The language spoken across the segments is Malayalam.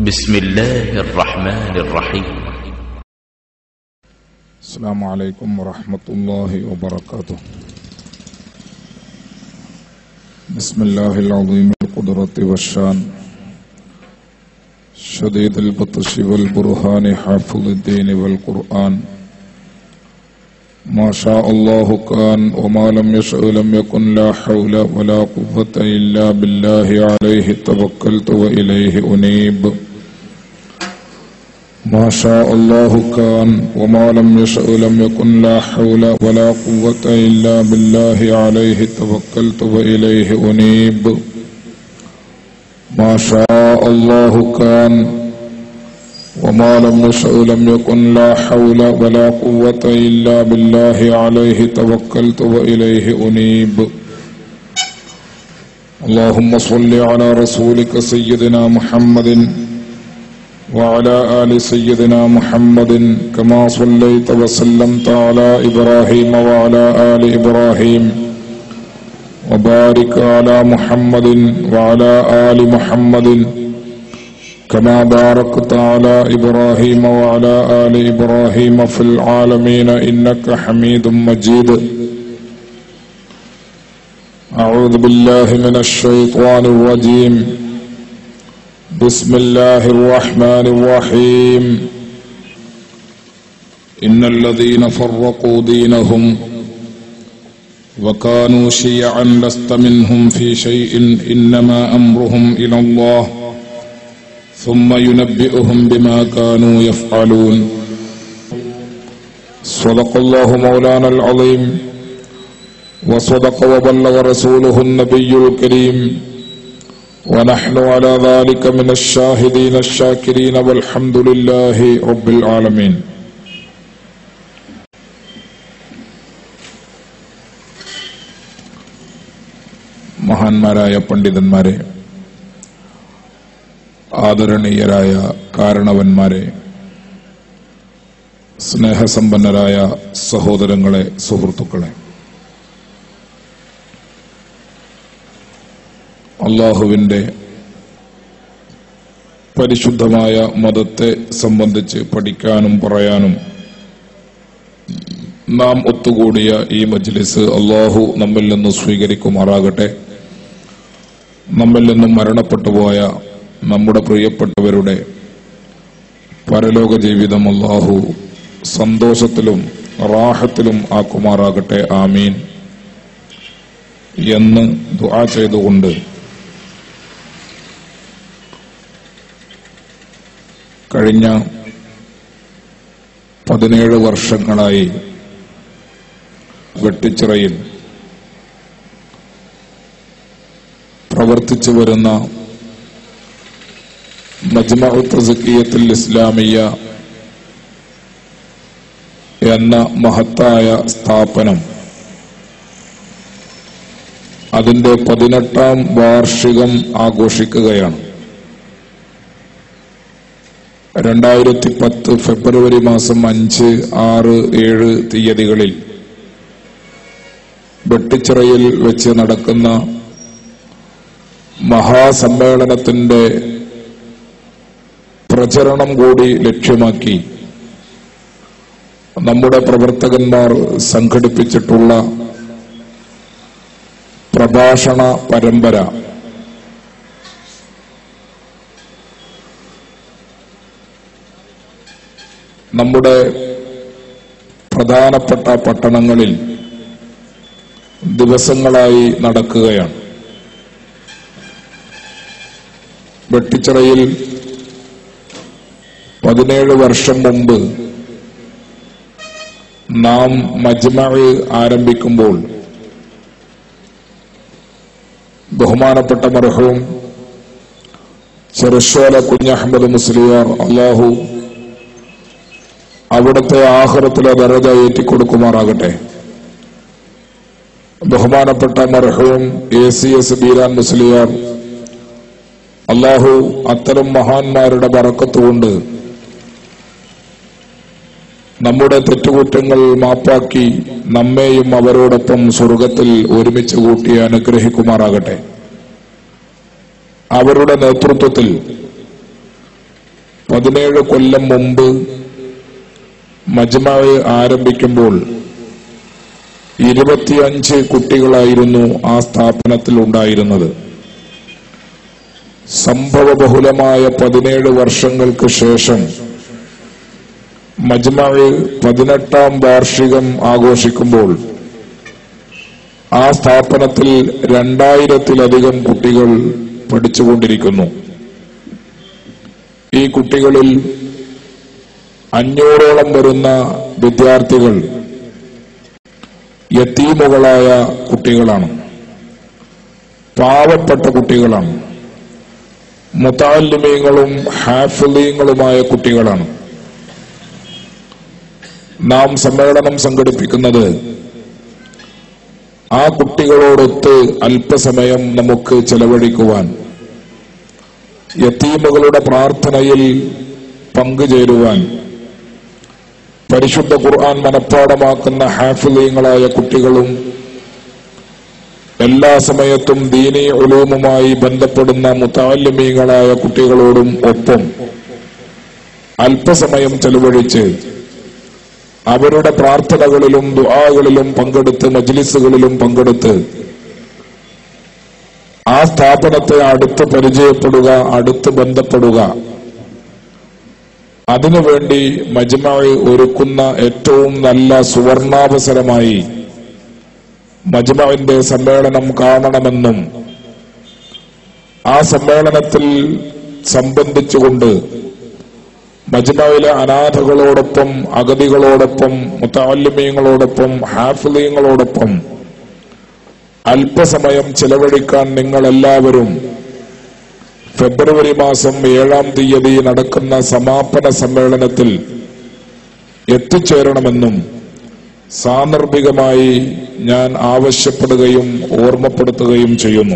بسم الله الرحمن الرحيم السلام عليكم ورحمة الله وبركاته بسم الله العظيم القدرة والشان شديد البطش والبرهان حافظ الدين والقرآن ما شاء الله كان وما لم يشأ لم يكن لا حول ولا قوة إلا بالله عليه توكلت وإليه أنيب ما شاء الله كان وما لم يشأ لم يكن لا حول ولا قوة إلا بالله عليه توكلت وإليه أنيب ما شاء الله كان وما لم يشأ لم يكن لا حول ولا قوة إلا بالله عليه توكلت وإليه أنيب اللهم صل على رسولك سيدنا محمد وعلى آل سيدنا محمد كما صليت وسلمت على إبراهيم وعلى آل إبراهيم وبارك على محمد وعلى آل محمد كما باركت على إبراهيم وعلى آل إبراهيم في العالمين إنك حميد مجيد أعوذ بالله من الشيطان الرجيم بسم الله الرحمن الرحيم إن الذين فرقوا دينهم وكانوا شيعا لست منهم في شيء إنما أمرهم إلى الله ثم ينبئهم بما كانوا يفعلون صدق الله مولانا العظيم وصدق وبلغ رسوله النبي الكريم ونحن على ذلك من الشاهدين الشاكرين والحمد لله رب العالمين മഹാന്മാരായ പണ്ഡിതന്മാരെ ആദരണീയരായ കാരണവന്മാരെ സ്നേഹസമ്പന്നരായ സഹോദരങ്ങളെ സുഹൃത്തുക്കളെ അള്ളാഹുവിന്റെ പരിശുദ്ധമായ മതത്തെ സംബന്ധിച്ച് പഠിക്കാനും പറയാനും നാം ഒത്തുകൂടിയ ഈ മജ്ലിസ് അള്ളാഹു നമ്മിൽ നിന്ന് സ്വീകരിക്കുമാറാകട്ടെ നമ്മിൽ നിന്നും മരണപ്പെട്ടുപോയ നമ്മുടെ പ്രിയപ്പെട്ടവരുടെ പരലോക ജീവിതം അള്ളാഹു സന്തോഷത്തിലും റാഹത്തിലും ആക്കുമാറാകട്ടെ ആമീൻ എന്ന് ദുആ ചെയ്തുകൊണ്ട് കഴിഞ്ഞ പതിനേഴ് വർഷങ്ങളായി വെട്ടിച്ചിറയിൽ പ്രവർത്തിച്ചു വരുന്ന മജ്മഅത്തുൽ ഇസ്ലാമിയ എന്ന മഹത്തായ സ്ഥാപനം അതിന്റെ പതിനെട്ടാം വാർഷികം ആഘോഷിക്കുകയാണ് രണ്ടായിരത്തി പത്ത് ഫെബ്രുവരി മാസം അഞ്ച് ആറ് ഏഴ് തീയതികളിൽ വെട്ടിച്ചിറയിൽ വെച്ച് നടക്കുന്ന മഹാസമ്മേളനത്തിന്റെ പ്രചരണം കൂടി ലക്ഷ്യമാക്കി നമ്മുടെ പ്രവർത്തകന്മാർ സംഘടിപ്പിച്ചിട്ടുള്ള പ്രഭാഷണ പരമ്പര നമ്മുടെ പ്രധാനപ്പെട്ട പട്ടണങ്ങളിൽ ദിവസങ്ങളായി നടക്കുകയാണ് വെട്ടിച്ചിറയിൽ പതിനേഴ് വർഷം മുമ്പ് നാം മജ്മഅ് ആരംഭിക്കുമ്പോൾ ബഹുമാനപ്പെട്ട മർഹവും ചെറുശോല കുഞ്ഞഹമ്മദ് മുസ്ലിയാർ അള്ളാഹു അവിടുത്തെ ആഹ്റത്തിലെ ദറജ ഏറ്റിക്കൊടുക്കുമാറാകട്ടെ ബഹുമാനപ്പെട്ട മർഹവും A C S Beeran Musliyar Allahu അത്തരം മഹാന്മാരുടെ ബറക്കത്തുകൊണ്ട് നമ്മുടെ തെറ്റുകുറ്റങ്ങൾ മാപ്പാക്കി നമ്മെയും അവരോടൊപ്പം സ്വർഗത്തിൽ ഒരുമിച്ച് കൂട്ടി അനുഗ്രഹിക്കുമാറാകട്ടെ അവരുടെ നേതൃത്വത്തിൽ പതിനേഴ് കൊല്ലം മുമ്പ് മജ്മഅ് ആരംഭിക്കുമ്പോൾ ഇരുപത്തിയഞ്ച് കുട്ടികളായിരുന്നു ആ സ്ഥാപനത്തിൽ ഉണ്ടായിരുന്നത് സംഭവബഹുലമായ പതിനേഴ് വർഷങ്ങൾക്ക് ശേഷം മജ്മഅ് പതിനെട്ടാം വാർഷികം ആഘോഷിക്കുമ്പോൾ ആ സ്ഥാപനത്തിൽ രണ്ടായിരത്തിലധികം കുട്ടികൾ പഠിച്ചുകൊണ്ടിരിക്കുന്നു ഈ കുട്ടികളിൽ അഞ്ഞൂറോളം വരുന്ന വിദ്യാർത്ഥികൾ യത്തീമുകളായ കുട്ടികളാണ് പാവപ്പെട്ട കുട്ടികളാണ് മുത്താലിമീങ്ങളും ഹാഫിലീങ്ങളുമായ കുട്ടികളാണ് നാം സമ്മേളനം സംഘടിപ്പിക്കുന്നത് ആ കുട്ടികളോടൊത്ത് അല്പസമയം നമുക്ക് ചെലവഴിക്കുവാൻ യത്തീമുകളുടെ പ്രാർത്ഥനയിൽ പങ്കുചേരുവാൻ പരിശുദ്ധ ഖുർആൻ മനഃപ്പാടമാക്കുന്ന ഹാഫിലീങ്ങളായ കുട്ടികളും എല്ലാ സമയത്തും ദീനി ഉലൂമുമായി ബന്ധപ്പെടുന്ന മുത്താലിമീങ്ങളായ കുട്ടികളോടും ഒപ്പം അല്പസമയം ചെലവഴിച്ച് അവരുടെ പ്രാർത്ഥനകളിലും ദുആകളിലും പങ്കെടുത്ത് മജ്ലിസുകളിലും പങ്കെടുത്ത് ആ സ്ഥാപനത്തെ അടുത്ത് പരിചയപ്പെടുക അടുത്ത് ബന്ധപ്പെടുക അതിനുവേണ്ടി മജ്മഅ് ഒരുക്കുന്ന ഏറ്റവും നല്ല സുവർണാവസരമായി മജ്മഅിന്റെ സമ്മേളനം കാണണമെന്നും ആ സമ്മേളനത്തിൽ സംബന്ധിച്ചുകൊണ്ട് മജ്മയിലെ അനാഥകളോടൊപ്പം അഗതികളോടൊപ്പം മുത്താലിമീങ്ങളോടൊപ്പം ഹാഫിലീങ്ങളോടൊപ്പം അല്പസമയം ചെലവഴിക്കാൻ നിങ്ങൾ എല്ലാവരും ഫെബ്രുവരി മാസം ഏഴാം തീയതി നടക്കുന്ന സമാപന സമ്മേളനത്തിൽ എത്തിച്ചേരണമെന്നും സാന്ദർഭികമായി ഞാൻ ആവശ്യപ്പെടുകയും ഓർമ്മപ്പെടുത്തുകയും ചെയ്യുന്നു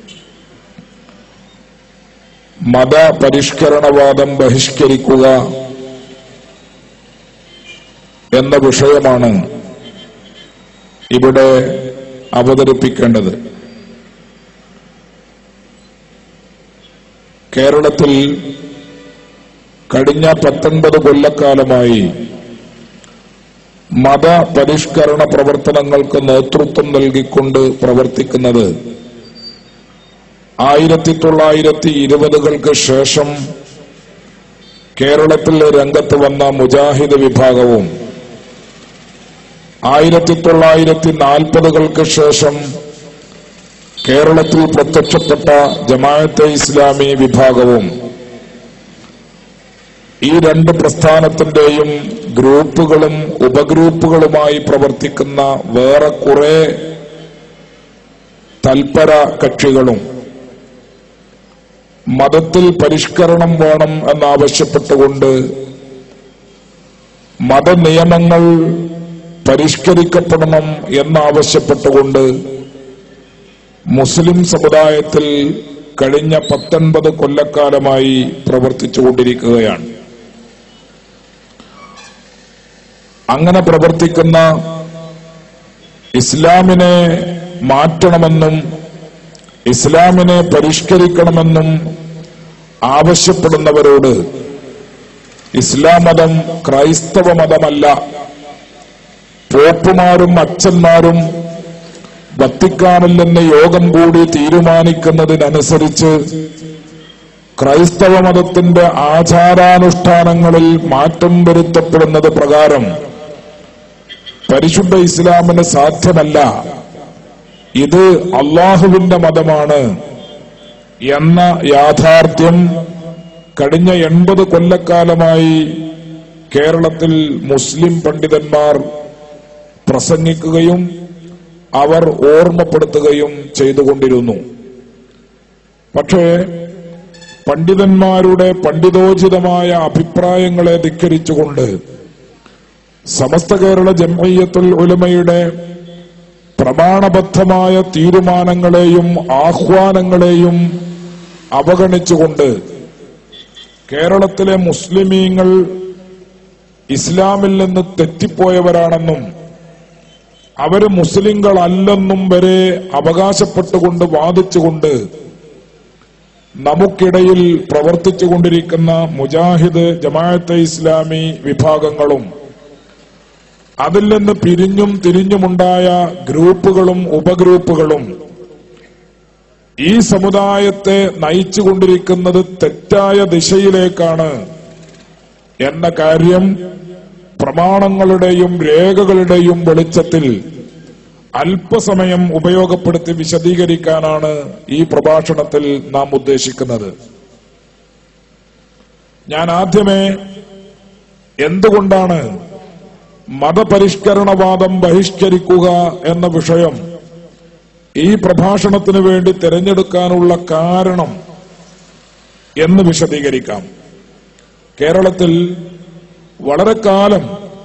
മതപരിഷ്കരണവാദം ബഹിഷ്കരിക്കുക എന്ന വിഷയമാണ് ഇവിടെ അവതരിപ്പിക്കേണ്ടത് കേരളത്തിൽ കഴിഞ്ഞ പത്തൊൻപത് കൊല്ലക്കാലമായി മതപരിഷ്കരണ പ്രവർത്തനങ്ങൾക്ക് നേതൃത്വം നൽകിക്കൊണ്ട് പ്രവർത്തിക്കുന്നത് ആയിരത്തി തൊള്ളായിരത്തി ഇരുപതുകൾക്ക് ശേഷം കേരളത്തിൽ രംഗത്ത് വന്ന മുജാഹിദ് വിഭാഗവും ആയിരത്തി തൊള്ളായിരത്തി നാൽപ്പതുകൾക്ക് ശേഷം കേരളത്തിൽ പ്രത്യക്ഷപ്പെട്ട ജമാഅത്തെ ഇസ്ലാമി വിഭാഗവും ഈ രണ്ട് പ്രസ്ഥാനത്തിന്റെയും ഗ്രൂപ്പുകളും ഉപഗ്രൂപ്പുകളുമായി പ്രവർത്തിക്കുന്ന വേറെ കുറെ തൽപര കക്ഷികളും മതത്തിൽ പരിഷ്കരണം വേണം എന്നാവശ്യപ്പെട്ടുകൊണ്ട് മതനിയമങ്ങൾ പരിഷ്കരിക്കപ്പെടണം എന്നാവശ്യപ്പെട്ടുകൊണ്ട് മുസ്ലിം സമുദായത്തിൽ കഴിഞ്ഞ പത്തൊൻപത് കൊല്ലക്കാലമായി പ്രവർത്തിച്ചുകൊണ്ടിരിക്കുകയാണ് അങ്ങനെ പ്രവർത്തിക്കുന്ന ഇസ്ലാമിനെ മാറ്റണമെന്നും ഇസ്ലാമിനെ പരിഷ്കരിക്കണമെന്നും ആവശ്യപ്പെടുന്നവരോട് ഇസ്ലാം മതം ക്രൈസ്തവ മതമല്ല പോപ്പുമാരും അച്ഛന്മാരും വത്തിക്കാനിൽ നിന്ന് യോഗം കൂടി തീരുമാനിക്കുന്നതിനനുസരിച്ച് ക്രൈസ്തവ മതത്തിന്റെ ആചാരാനുഷ്ഠാനങ്ങളിൽ മാറ്റം വരുത്തപ്പെടുന്നത് പ്രകാരം പരിശുദ്ധ ഇസ്ലാമിന് സാധ്യമല്ല ഇത് അള്ളാഹുവിന്റെ മതമാണ് എന്ന യാഥാർത്ഥ്യം കഴിഞ്ഞ എൺപത് കൊല്ലക്കാലമായി കേരളത്തിൽ മുസ്ലിം പണ്ഡിതന്മാർ പ്രസംഗിക്കുകയും അവർ ഓർമ്മപ്പെടുത്തുകയും ചെയ്തുകൊണ്ടിരുന്നു പക്ഷേ പണ്ഡിതന്മാരുടെ പണ്ഡിതോചിതമായ അഭിപ്രായങ്ങളെ ധിക്കരിച്ചുകൊണ്ട് സമസ്ത കേരള ജംഇയ്യത്തുൽ ഉലമയുടെ പ്രമാണബദ്ധമായ തീരുമാനങ്ങളെയും ആഹ്വാനങ്ങളെയും അവഗണിച്ചുകൊണ്ട് കേരളത്തിലെ മുസ്ലിമീങ്ങൾ ഇസ്ലാമിൽ നിന്ന് തെറ്റിപ്പോയവരാണെന്നും അവര് മുസ്ലിങ്ങളല്ലെന്നും വരെ അവകാശപ്പെട്ടുകൊണ്ട് വാദിച്ചുകൊണ്ട് നമുക്കിടയിൽ പ്രവർത്തിച്ചുകൊണ്ടിരിക്കുന്ന മുജാഹിദ് ജമാഅത്തെ ഇസ്ലാമി വിഭാഗങ്ങളും അതിൽ നിന്ന് പിരിഞ്ഞും തിരിഞ്ഞുമുണ്ടായ ഗ്രൂപ്പുകളും ഉപഗ്രൂപ്പുകളും ഈ സമുദായത്തെ നയിച്ചുകൊണ്ടിരിക്കുന്നത് തെറ്റായ ദിശയിലേക്കാണ് എന്ന കാര്യം പ്രമാണങ്ങളുടെയും രേഖകളുടെയും വെളിച്ചത്തിൽ അല്പസമയം ഉപയോഗപ്പെടുത്തി വിശദീകരിക്കാനാണ് ഈ പ്രഭാഷണത്തിൽ നാം ഉദ്ദേശിക്കുന്നത് ഞാൻ ആദ്യമേ എന്തുകൊണ്ടാണ് മതപരിഷ്കരണവാദം ബഹിഷ്കരിക്കുക എന്ന വിഷയം ഈ പ്രഭാഷണത്തിന് വേണ്ടി തിരഞ്ഞെടുക്കാനുള്ള കാരണം എന്ന് വിശദീകരിക്കാം കേരളത്തിൽ വളരെ കാലം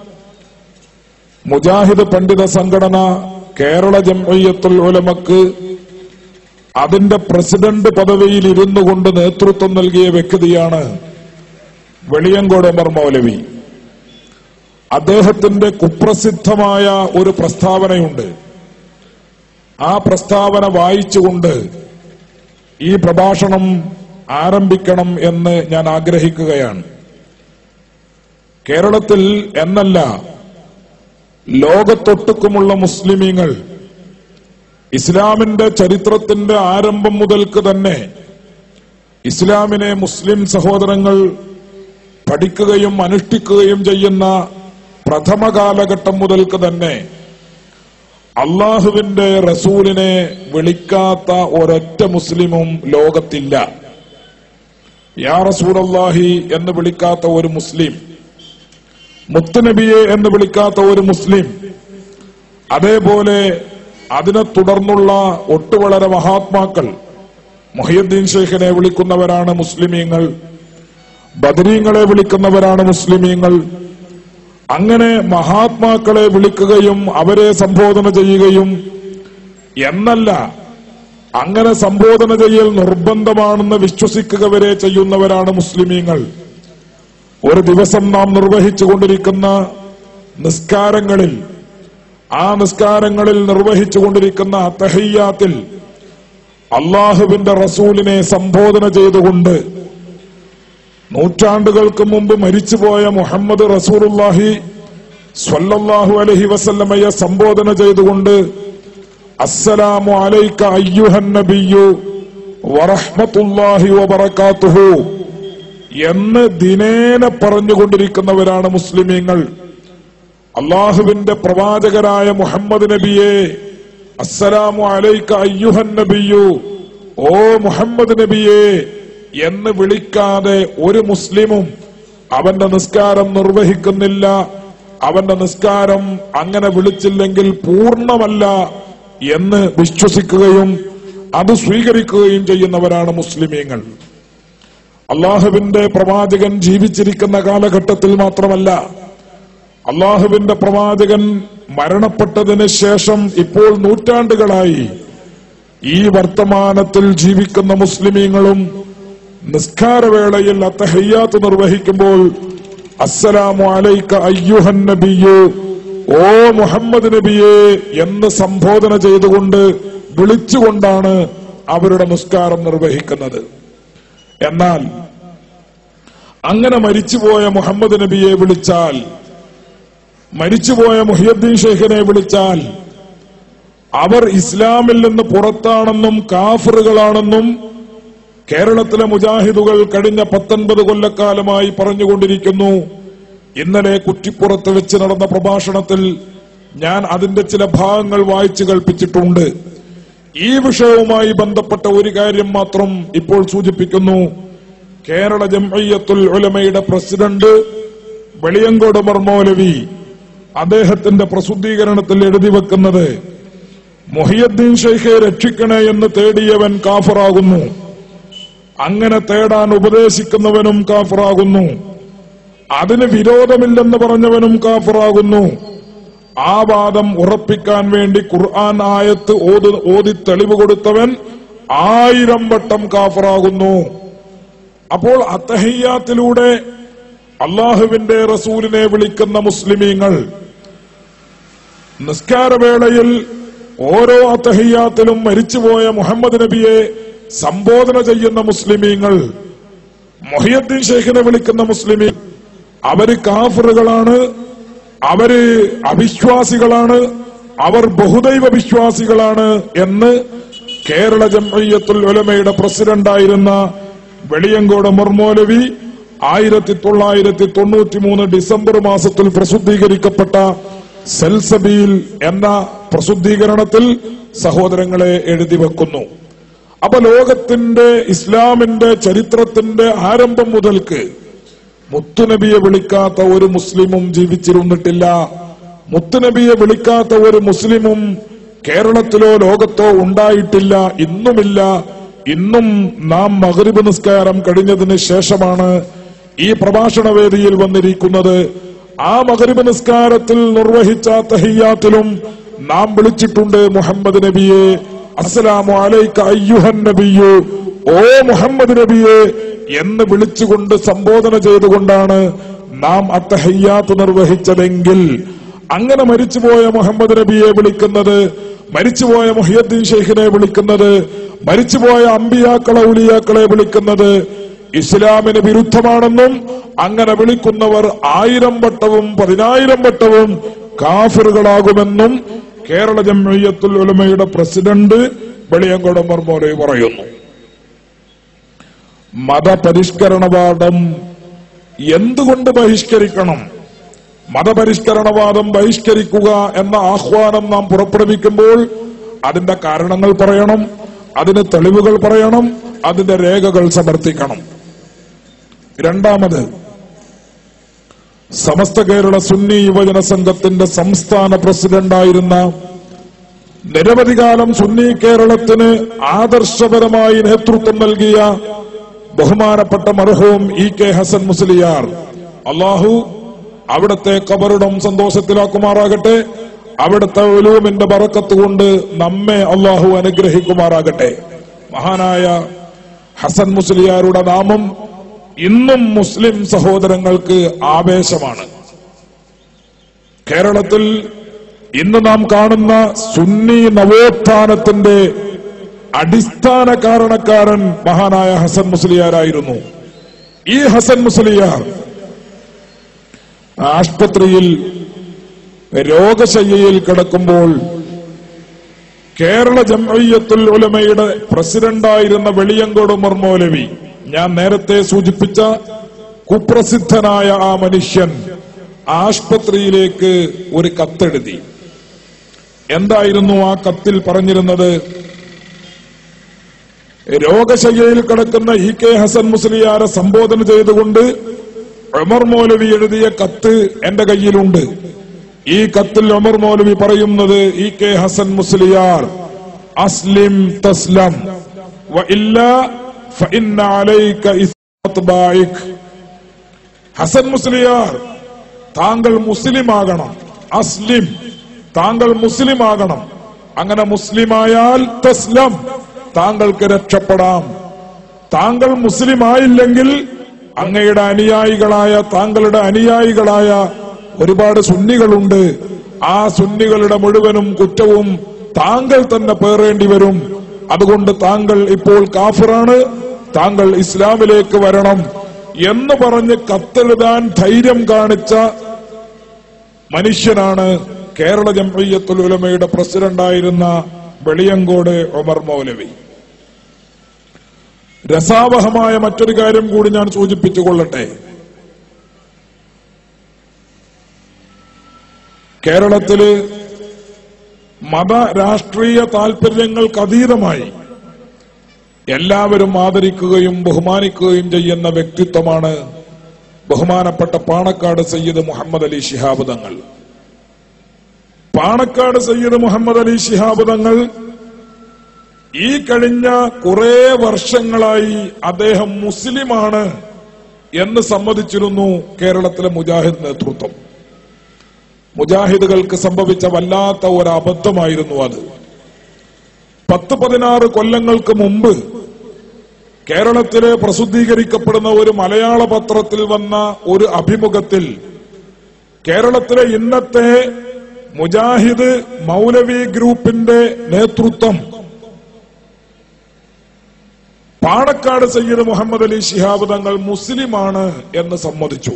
മുജാഹിദ് പണ്ഡിത സംഘടന കേരള ജംഇയ്യത്തുൽ ഉലമക്ക് അതിന്റെ പ്രസിഡന്റ് പദവിയിൽ ഇരുന്നു കൊണ്ട് നേതൃത്വം നൽകിയ വ്യക്തിയാണ് വെളിയങ്കോട് ഉമർ മൗലവി അദ്ദേഹത്തിന്റെ കുപ്രസിദ്ധമായ ഒരു പ്രസ്താവനയുണ്ട് ആ പ്രസ്താവന വായിച്ചുകൊണ്ട് ഈ പ്രഭാഷണം ആരംഭിക്കണം എന്ന് ഞാൻ ആഗ്രഹിക്കുകയാണ് കേരളത്തിൽ എന്നല്ല ലോകത്തൊട്ടുക്കുമുള്ള മുസ്ലിമീങ്ങൾ ഇസ്ലാമിന്റെ ചരിത്രത്തിന്റെ ആരംഭം മുതൽക്ക് തന്നെ ഇസ്ലാമിനെ മുസ്ലിം സഹോദരങ്ങൾ പഠിക്കുകയും അനുഷ്ഠിക്കുകയും ചെയ്യുന്ന പ്രഥമ കാലഘട്ടം മുതൽക്ക് തന്നെ അള്ളാഹുവിന്റെ റസൂലിനെ വിളിക്കാത്ത ഒരൊറ്റ മുസ്ലിമും ലോകത്തില്ല യാ റസൂലല്ലാഹി എന്ന് വിളിക്കാത്ത ഒരു മുസ്ലിം മുത്തുനബിയെ എന്ന് വിളിക്കാത്ത ഒരു മുസ്ലിം അതേപോലെ അതിനെ തുടർന്നുള്ള ഒട്ടുവളരെ മഹാത്മാക്കൾ മൊഹിയുദ്ദീൻ ഷെയ്ഖിനെ വിളിക്കുന്നവരാണ് മുസ്ലിമീങ്ങൾ ബദരീങ്ങളെ വിളിക്കുന്നവരാണ് മുസ്ലിമീങ്ങൾ അങ്ങനെ മഹാത്മാക്കളെ വിളിക്കുകയും അവരെ സംബോധന ചെയ്യുകയും എന്നല്ല അങ്ങനെ സംബോധന ചെയ്യൽ നിർബന്ധമാണെന്ന് വിശ്വസിക്കുക വരെ ചെയ്യുന്നവരാണ് മുസ്ലിമീങ്ങൾ ഒരു ദിവസം നാം നിർവഹിച്ചുകൊണ്ടിരിക്കുന്ന നിസ്കാരങ്ങളിൽ ആ നിസ്കാരങ്ങളിൽ നിർവഹിച്ചുകൊണ്ടിരിക്കുന്ന തഹയ്യാത്തിൽ അള്ളാഹുവിന്റെ റസൂലിനെ സംബോധന ചെയ്തുകൊണ്ട് നൂറ്റാണ്ടുകൾക്ക് മുമ്പ് മരിച്ചുപോയ മുഹമ്മദ് റസൂലുല്ലാഹി സ്വല്ലല്ലാഹു അലഹി വസല്ലമയെ സംബോധന ചെയ്തുകൊണ്ട് അസ്സലാമു അലൈക അയ്യുഹൻ നബിയു വറഹ്മത്തുല്ലാഹി വബറകാതുഹു എന്ന് ദിനേന പറഞ്ഞുകൊണ്ടിരിക്കുന്നവരാണ് മുസ്ലിമീങ്ങൾ അള്ളാഹുവിന്റെ പ്രവാചകരായ മുഹമ്മദ് നബിയെ അസ്സലാമു അലൈക അയ്യുഹൻ നബിയു ഓ മുഹമ്മദ് നബിയെ എന്ന് വിളിക്കാതെ ഒരു മുസ്ലിമും അവന്റെ നിസ്കാരം നിർവഹിക്കുന്നില്ല അവന്റെ നിസ്കാരം അങ്ങനെ വിളിച്ചില്ലെങ്കിൽ പൂർണ്ണമല്ല എന്ന് വിശ്വസിക്കുകയും അത് സ്വീകരിക്കുകയും ചെയ്യുന്നവരാണ് മുസ്ലിമീങ്ങൾ അള്ളാഹുവിന്റെ പ്രവാചകൻ ജീവിച്ചിരിക്കുന്ന കാലഘട്ടത്തിൽ മാത്രമല്ല അള്ളാഹുവിന്റെ പ്രവാചകൻ മരണപ്പെട്ടതിന് ശേഷം ഇപ്പോൾ നൂറ്റാണ്ടുകളായി ഈ വർത്തമാനത്തിൽ ജീവിക്കുന്ന മുസ്ലിമീങ്ങളും നിസ്കാരവേളയിൽ അത്തഹയ്യാത്ത് നിർവഹിക്കുമ്പോൾ അസ്സലാമു അലൈക അയ്യുഹൻ നബിയു ഓ മുഹമ്മദ് നബിയെ എന്ന് സംബോധന ചെയ്തുകൊണ്ട് വിളിച്ചുകൊണ്ടാണ് അവരുടെ നിസ്കാരം നിർവഹിക്കുന്നത് എന്നാൽ അങ്ങനെ മരിച്ചുപോയ മുഹമ്മദ് നബിയെ വിളിച്ചാൽ മരിച്ചുപോയ മുഹിയുദ്ദീൻ ഷെയ്ഖിനെ വിളിച്ചാൽ അവർ ഇസ്ലാമിൽ നിന്ന് പുറത്താണെന്നും കാഫറുകളാണെന്നും കേരളത്തിലെ മുജാഹിദുകൾ കഴിഞ്ഞ പത്തൊൻപത് കൊല്ലക്കാലമായി പറഞ്ഞുകൊണ്ടിരിക്കുന്നു ഇന്നലെ കുറ്റിപ്പുറത്ത് വെച്ച് നടന്ന പ്രഭാഷണത്തിൽ ഞാൻ അതിന്റെ ചില ഭാഗങ്ങൾ വായിച്ചു കൽപ്പിച്ചിട്ടുണ്ട് ഈ വിഷയവുമായി ബന്ധപ്പെട്ട ഒരു കാര്യം മാത്രം ഇപ്പോൾ സൂചിപ്പിക്കുന്നു കേരള ജംഇയ്യത്തുൽ ഉലമയുടെ പ്രസിഡന്റ് വെളിയങ്കോട് ഉമർ മൗലവി അദ്ദേഹത്തിന്റെ പ്രസിദ്ധീകരണത്തിൽ എഴുതി വെക്കുന്നത് മൊഹിയുദ്ദീൻ ഷെയ്ഖെ രക്ഷിക്കണേ എന്ന് തേടിയവൻ കാഫറാകുന്നു അങ്ങനെ തേടാൻ ഉപദേശിക്കുന്നവനും കാഫറാകുന്നു അതിന് വിരോധമില്ലെന്ന് പറഞ്ഞവനും കാഫറാകുന്നു ആ വാദം ഉറപ്പിക്കാൻ വേണ്ടി ഖുർആൻ ആയത്ത് ഓതി ഓതി തെളിവ് കൊടുത്തവൻ ആയിരം വട്ടം കാഫറാകുന്നു അപ്പോൾ അത്തഹയ്യാത്തിലൂടെ അള്ളാഹുവിന്റെ റസൂലിനെ വിളിക്കുന്ന മുസ്ലിമീങ്ങൾ നിസ്കാരവേളയിൽ ഓരോ അത്തഹയ്യാത്തിലും മരിച്ചുപോയ മുഹമ്മദ് നബിയെ സംബോധന ചെയ്യുന്ന മുസ്ലിമീങ്ങൾ മൊഹിയദ്ദീൻ ഷെയ്ഖിനെ വിളിക്കുന്ന മുസ്ലിമീ അവര് കാഫറുകളാണ് അവര് അവിശ്വാസികളാണ് അവർ ബഹുദൈവ വിശ്വാസികളാണ് എന്ന് കേരള ജംഇയ്യത്തുൽ ഉലമയുടെ പ്രസിഡന്റായിരുന്ന വെളിയങ്കോട് മുർമോലവി ആയിരത്തി തൊള്ളായിരത്തി തൊണ്ണൂറ്റി മൂന്ന് ഡിസംബർ മാസത്തിൽ പ്രസിദ്ധീകരിക്കപ്പെട്ട സെൽസബീൽ എന്ന പ്രസിദ്ധീകരണത്തിൽ സഹോദരങ്ങളെ എഴുതി വെക്കുന്നു അപ്പൊ ലോകത്തിന്റെ ഇസ്ലാമിന്റെ ചരിത്രത്തിന്റെ ആരംഭം മുതൽക്ക് മുത്തുനബിയെ വിളിക്കാത്ത ഒരു മുസ്ലിമും ജീവിച്ചിരുന്നിട്ടില്ല മുത്തുനബിയെ വിളിക്കാത്ത ഒരു മുസ്ലിമും കേരളത്തിലോ ലോകത്തോ ഉണ്ടായിട്ടില്ല ഇന്നുമില്ല ഇന്നും നാം മകരിബ് നിസ്കാരം കഴിഞ്ഞതിന് ശേഷമാണ് ഈ പ്രഭാഷണ വേദിയിൽ വന്നിരിക്കുന്നത് ആ മകരിബ് നിസ്കാരത്തിൽ നിർവഹിച്ച തഹിയാത്തിലും നാം വിളിച്ചിട്ടുണ്ട് മുഹമ്മദ് നബിയെ അസ്സലാമു അലൈക അയ്യുഹൻ നബിയു ഓ മുഹമ്മദ് നബിയെ എന്ന് വിളിച്ചുകൊണ്ട് സംബോധന ചെയ്തുകൊണ്ടാണ് നാം അത്തഹയ്യാത്ത് നിർവഹിച്ചതെങ്കിൽ അങ്ങനെ മരിച്ചുപോയ മുഹമ്മദ് നബിയെ വിളിക്കുന്നത് മരിച്ചുപോയ മുഹിയദ്ദീൻ ഷെയ്ഖിനെ വിളിക്കുന്നത് മരിച്ചുപോയ അമ്പിയാക്കളെ ഉലിയാക്കളെ വിളിക്കുന്നത് ഇസ്ലാമിന് വിരുദ്ധമാണെന്നും അങ്ങനെ വിളിക്കുന്നവർ ആയിരം വട്ടവും പതിനായിരം വട്ടവും കാഫിറുകളാകുമെന്നും കേരള ജംഇയ്യത്തുൽ ഉലമയുടെ പ്രസിഡന്റ് വെളിയങ്കോട് മർമോലെ പറയുന്നു മതപരിഷ്കരണവാദം എന്തുകൊണ്ട് ബഹിഷ്കരിക്കണം മതപരിഷ്കരണവാദം ബഹിഷ്കരിക്കുക എന്ന ആഹ്വാനം നാം പുറപ്പെടുവിക്കുമ്പോൾ അതിന്റെ കാരണങ്ങൾ പറയണം അതിന് തെളിവുകൾ പറയണം അതിന്റെ രേഖകൾ സമർത്ഥിക്കണം രണ്ടാമത് സമസ്ത കേരള സുന്നി യുവജന സംഘത്തിന്റെ സംസ്ഥാന പ്രസിഡന്റായിരുന്ന നിരവധി കാലം സുന്നി കേരളത്തിന് ആദർശപരമായി നേതൃത്വം നൽകിയ ബഹുമാനപ്പെട്ട മർഹൂം ഇ കെ ഹസൻ മുസ്ലിയാർ അള്ളാഹു അവിടുത്തെ കബറിടം സന്തോഷത്തിലാക്കുമാറാകട്ടെ അവിടുത്തെ ഒലൂമിന്റെ ബറക്കത്ത് കൊണ്ട് നമ്മെ അള്ളാഹു അനുഗ്രഹിക്കുമാറാകട്ടെ മഹാനായ ഹസൻ മുസ്ലിയാരുടെ നാമം ഇന്നും മുസ്ലിം സഹോദരങ്ങൾക്ക് ആവേശമാണ് കേരളത്തിൽ ഇന്ന് നാം കാണുന്ന സുന്നി നവോത്ഥാനത്തിന്റെ അടിസ്ഥാന കാരണക്കാരൻ മഹാനായ ഹസൻ മുസ്ലിയാരായിരുന്നു ഈ ഹസൻ മുസ്ലിയാർ ആശുപത്രിയിൽ രോഗശയ്യയിൽ കിടക്കുമ്പോൾ കേരള ജംഇയ്യത്തുൽ ഉലമയുടെ പ്രസിഡന്റായിരുന്ന വെളിയങ്കോട് മർമോലവി ഞാൻ നേരത്തെ സൂചിപ്പിച്ച കുപ്രസിദ്ധനായ ആ മനുഷ്യൻ ആശുപത്രിയിലേക്ക് ഒരു കത്തെഴുതി എന്തായിരുന്നു ആ കത്തിൽ പറഞ്ഞിരുന്നത് രോഗശയ്യയിൽ കിടക്കുന്ന ഇ കെ ഹസൻ മുസ്ലിയാരെ സംബോധന ചെയ്തുകൊണ്ട് ഉമർ മൗലവി എഴുതിയ കത്ത് എന്റെ കയ്യിലുണ്ട് ഈ കത്തിൽ ഉമർ മൗലവി പറയുന്നത് ഇ കെ ഹസൻ മുസ്ലിയാർ അസ്ലിം തസ്ലം വ ഇല്ലാ ഫഇന്ന അലൈക ഇസ്ബായിക് ഹസൻ മുസ്ലിയാർ താങ്കൾ മുസ്ലിമാകണം അസ്ലിം താങ്കൾ മുസ്ലിമാകണം അങ്ങനെ മുസ്ലിമായാൽ തസ്ലം താങ്കൾക്ക് രക്ഷപ്പെടാം താങ്കൾ മുസ്ലിം ആയില്ലെങ്കിൽ അങ്ങയുടെ അനുയായികളായ താങ്കളുടെ അനുയായികളായ ഒരുപാട് സുന്നികളുണ്ട് ആ സുന്നികളുടെ മുഴുവനും കുറ്റവും താങ്കൾ തന്നെ പേറേണ്ടി വരും അതുകൊണ്ട് താങ്കൾ ഇപ്പോൾ കാഫിറാണ് താങ്കൾ ഇസ്ലാമിലേക്ക് വരണം എന്ന് പറഞ്ഞ് കത്തെഴുതാൻ ധൈര്യം കാണിച്ച മനുഷ്യനാണ് കേരള ജംഇയ്യത്തുൽ ഉലമയുടെ പ്രസിഡന്റായിരുന്ന വെളിയങ്കോട് ഒമർ മൗലവി രസാവഹമായ മറ്റൊരു കാര്യം കൂടി ഞാൻ സൂചിപ്പിച്ചുകൊള്ളട്ടെ കേരളത്തില് മത രാഷ്ട്രീയ താൽപര്യങ്ങൾക്ക് അതീതമായി എല്ലാവരും ആദരിക്കുകയും ബഹുമാനിക്കുകയും ചെയ്യുന്ന വ്യക്തിത്വമാണ് ബഹുമാനപ്പെട്ട പാണക്കാട് സയ്യിദ് മുഹമ്മദ് അലി ശിഹാബ് തങ്ങൾ പാണക്കാട് സയ്യിദ് മുഹമ്മദ് അലി ശിഹാബ് തങ്ങൾ ഈ കഴിഞ്ഞ കുറെ വർഷങ്ങളായി അദ്ദേഹം മുസ്ലിമാണ് എന്ന് സമ്മതിച്ചിരുന്നു കേരളത്തിലെ മുജാഹിദ് നേതൃത്വം മുജാഹിദുകൾക്ക് സംഭവിച്ച വല്ലാത്ത ഒരു അബദ്ധമായിരുന്നു അത് പത്ത് പതിനാറ് കൊല്ലങ്ങൾക്ക് മുമ്പ് കേരളത്തിലെ പ്രസിദ്ധീകരിക്കപ്പെടുന്ന ഒരു മലയാള പത്രത്തിൽ വന്ന ഒരു അഭിമുഖത്തിൽ കേരളത്തിലെ ഇന്നത്തെ മുജാഹിദ് മൗലവി ഗ്രൂപ്പിന്റെ നേതൃത്വം പാണക്കാട് സയ്യിദ് മുഹമ്മദ് അലി ശിഹാബ് തങ്ങൾ മുസ്ലിമാണ് എന്ന് സമ്മതിച്ചു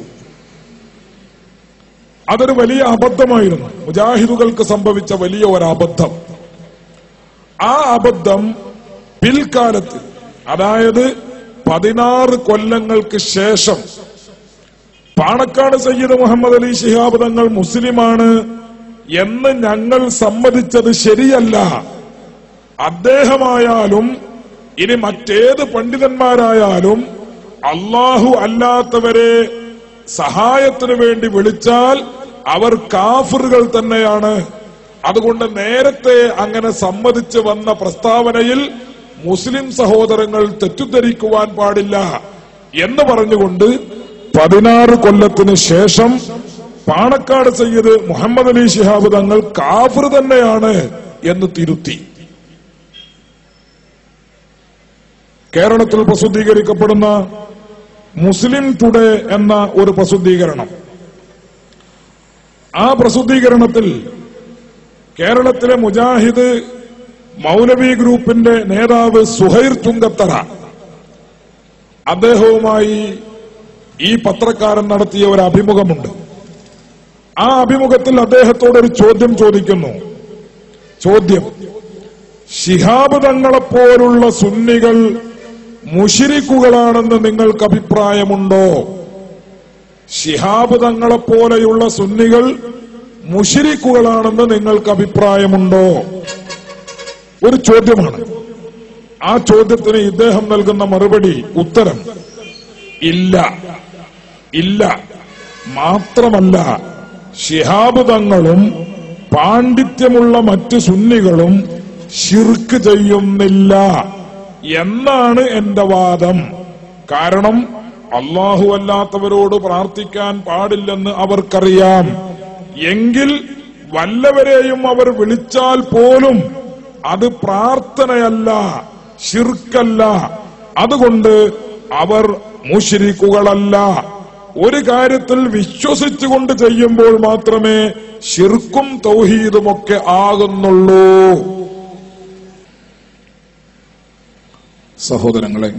അതൊരു വലിയ അബദ്ധമായിരുന്നു മുജാഹിദുകൾക്ക് സംഭവിച്ച വലിയ ഒരു അബദ്ധം ആ അബദ്ധം പിൽക്കാലത്ത് അതായത് പതിനാറ് കൊല്ലങ്ങൾക്ക് ശേഷം പാണക്കാട് സയ്യിദ് മുഹമ്മദ് അലി ശിഹാബ് തങ്ങൾ മുസ്ലിമാണ് എന്ന് ഞങ്ങൾ സമ്മതിച്ചത് ശരിയല്ല അദ്ദേഹമായാലും ഇനി മറ്റേത് പണ്ഡിതന്മാരായാലും അള്ളാഹു അല്ലാത്തവരെ സഹായത്തിനു വേണ്ടി വിളിച്ചാൽ അവർ കാഫറുകൾ തന്നെയാണ് അതുകൊണ്ട് നേരത്തെ അങ്ങനെ സമ്മതിച്ച് വന്ന പ്രസ്താവനയിൽ മുസ്ലിം സഹോദരങ്ങൾ തെറ്റിദ്ധരിക്കുവാൻ പാടില്ല എന്ന് പറഞ്ഞുകൊണ്ട് പതിനാറ് കൊല്ലത്തിന് ശേഷം പാണക്കാട് സയ്യിദ് മുഹമ്മദ് അലി ശിഹാബ് തങ്ങൾ കാഫർ തന്നെയാണ് എന്ന് തിരുത്തി കേരളത്തിൽ പ്രസിദ്ധീകരിക്കപ്പെടുന്ന മുസ്ലിം ടുഡേ എന്ന ഒരു പ്രസിദ്ധീകരണം ആ പ്രസിദ്ധീകരണത്തിൽ കേരളത്തിലെ മുജാഹിദ് മൗലവി ഗ്രൂപ്പിന്റെ നേതാവ് സുഹൈർ ചുങ്കത്തറ അദ്ദേഹവുമായി ഈ പത്രക്കാരൻ നടത്തിയ ഒരു അഭിമുഖമുണ്ട് ആ അഭിമുഖത്തിൽ അദ്ദേഹത്തോട് ഒരു ചോദ്യം ചോദിക്കുന്നു ചോദ്യം ശിഹാബ് തങ്ങളെപ്പോലുള്ള സുന്നികൾ മുഷിരിക്കുകളാണെന്ന് നിങ്ങൾക്ക് അഭിപ്രായമുണ്ടോ ശിഹാബ് തങ്ങളെപ്പോലെയുള്ള സുന്നികൾ മുഷിരിക്കുകളാണെന്ന് നിങ്ങൾക്ക് അഭിപ്രായമുണ്ടോ ഒരു ചോദ്യമാണ് ആ ചോദ്യത്തിന് ഇദ്ദേഹം നൽകുന്ന മറുപടി ഉത്തരം ഇല്ല ഇല്ല മാത്രമല്ല ശിഹാബ് തങ്ങളും പാണ്ഡിത്യമുള്ള മറ്റ് സുന്നികളും ഷിർക്ക് ചെയ്യുന്നില്ല എന്നാണ് എന്റെ വാദം കാരണം അള്ളാഹു അല്ലാത്തവരോട് പ്രാർത്ഥിക്കാൻ പാടില്ലെന്ന് അവർക്കറിയാം എങ്കിൽ വല്ലവരെയും അവർ വിളിച്ചാൽ പോലും അത് പ്രാർത്ഥനയല്ല ഷിർക്കല്ല അതുകൊണ്ട് അവർ മുഷിരിക്കുകളല്ല ഒരു കാര്യത്തിൽ വിശ്വസിച്ചുകൊണ്ട് ചെയ്യുമ്പോൾ മാത്രമേ ഷിർക്കും തൗഹീദുമൊക്കെ ആകുന്നുള്ളൂ സഹോദരങ്ങളെ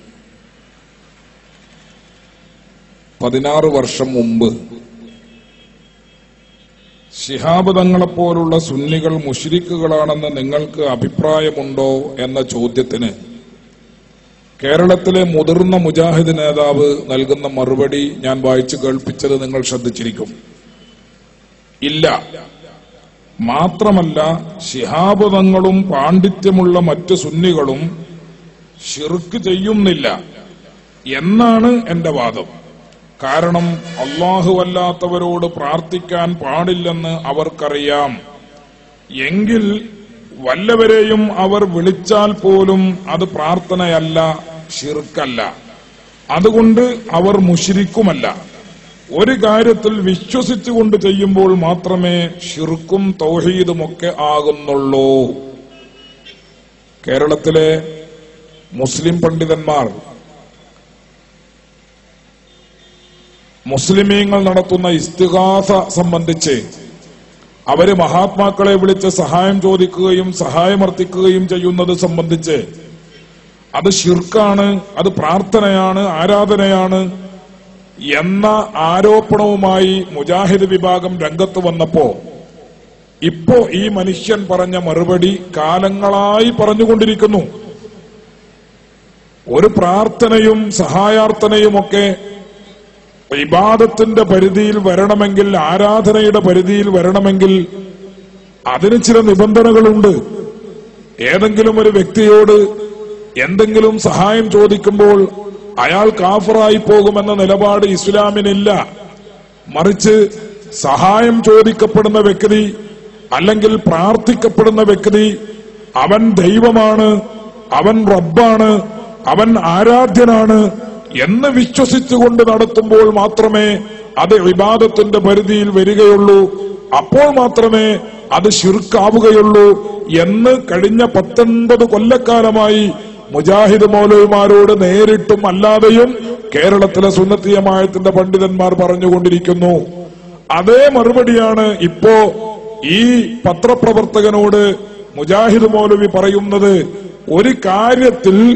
പതിനാറ് വർഷം മുമ്പ് ശിഹാബ് തങ്ങളെപ്പോലുള്ള സുന്നികൾ മുഷിരിക്കുകളാണെന്ന് നിങ്ങൾക്ക് അഭിപ്രായമുണ്ടോ എന്ന ചോദ്യത്തിന് കേരളത്തിലെ മുതിർന്ന മുജാഹിദ് നേതാവ് നൽകുന്ന മറുപടി ഞാൻ വായിച്ചു കേൾപ്പിച്ചത് നിങ്ങൾ ശ്രദ്ധിച്ചിരിക്കും ഇല്ല മാത്രമല്ല ശിഹാബ് തങ്ങളും പാണ്ഡിത്യമുള്ള മറ്റ് സുന്നികളും ഷിർക്ക് ചെയ്യുന്നില്ല എന്നാണ് എന്റെ വാദം കാരണം അള്ളാഹു അല്ലാത്തവരോട് പ്രാർത്ഥിക്കാൻ പാടില്ലെന്ന് അവർക്കറിയാം എങ്കിൽ വല്ലവരെയും അവർ വിളിച്ചാൽ പോലും അത് പ്രാർത്ഥനയല്ല ഷിർക്കല്ല അതുകൊണ്ട് അവർ മുഷിരിക്കുമല്ല ഒരു കാര്യത്തിൽ വിശ്വസിച്ചുകൊണ്ട് ചെയ്യുമ്പോൾ മാത്രമേ ഷിർക്കും തൗഹീദുമൊക്കെ ആകുന്നുള്ളൂ കേരളത്തിലെ മുസ്ലിം പണ്ഡിതന്മാർ മുസ്ലിമീങ്ങൾ നടത്തുന്ന ഇസ്തിഹാസ സംബന്ധിച്ച് അവര് മഹാത്മാക്കളെ വിളിച്ച് സഹായം ചോദിക്കുകയും സഹായമർത്ഥിക്കുകയും ചെയ്യുന്നത് സംബന്ധിച്ച് അത് ഷിർക്കാണ് അത് പ്രാർത്ഥനയാണ് ആരാധനയാണ് എന്ന ആരോപണവുമായി മുജാഹിദ് വിഭാഗം രംഗത്ത് വന്നപ്പോ ഇപ്പോ ഈ മനുഷ്യൻ പറഞ്ഞ മറുപടി കാലങ്ങളായി പറഞ്ഞുകൊണ്ടിരിക്കുന്നു ഒരു പ്രാർത്ഥനയും സഹായാർത്ഥനയുമൊക്കെ ഇബാദത്തിന്റെ പരിധിയിൽ വരണമെങ്കിൽ ആരാധനയുടെ പരിധിയിൽ വരണമെങ്കിൽ അതിന് ചില നിബന്ധനകളുണ്ട് ഏതെങ്കിലും ഒരു വ്യക്തിയോട് എന്തെങ്കിലും സഹായം ചോദിക്കുമ്പോൾ അയാൾ കാഫറായി പോകുമെന്ന നിലപാട് ഇസ്ലാമിനില്ല മറിച്ച് സഹായം ചോദിക്കപ്പെടുന്ന വ്യക്തി അല്ലെങ്കിൽ പ്രാർത്ഥിക്കപ്പെടുന്ന വ്യക്തി അവൻ ദൈവമാണ് അവൻ റബ്ബാണ് അവൻ ആരാധ്യനാണ് എന്ന് വിശ്വസിച്ചുകൊണ്ട് നടത്തുമ്പോൾ മാത്രമേ അത് വിവാദത്തിന്റെ പരിധിയിൽ വരികയുള്ളൂ അപ്പോൾ മാത്രമേ അത് ശിർക്കാവുകയുള്ളൂ എന്ന് കഴിഞ്ഞ പത്തൊൻപത് കൊല്ലക്കാലമായി മുജാഹിദ് മൗലവിമാരോട് നേരിട്ടും അല്ലാതെയും കേരളത്തിലെ സുന്നത്തിയമായത്തിന്റെ പണ്ഡിതന്മാർ പറഞ്ഞുകൊണ്ടിരിക്കുന്നു അതേ മറുപടിയാണ് ഇപ്പോ ഈ പത്രപ്രവർത്തകനോട് മുജാഹിദ് മൗലവി പറയുന്നത് ഒരു കാര്യത്തിൽ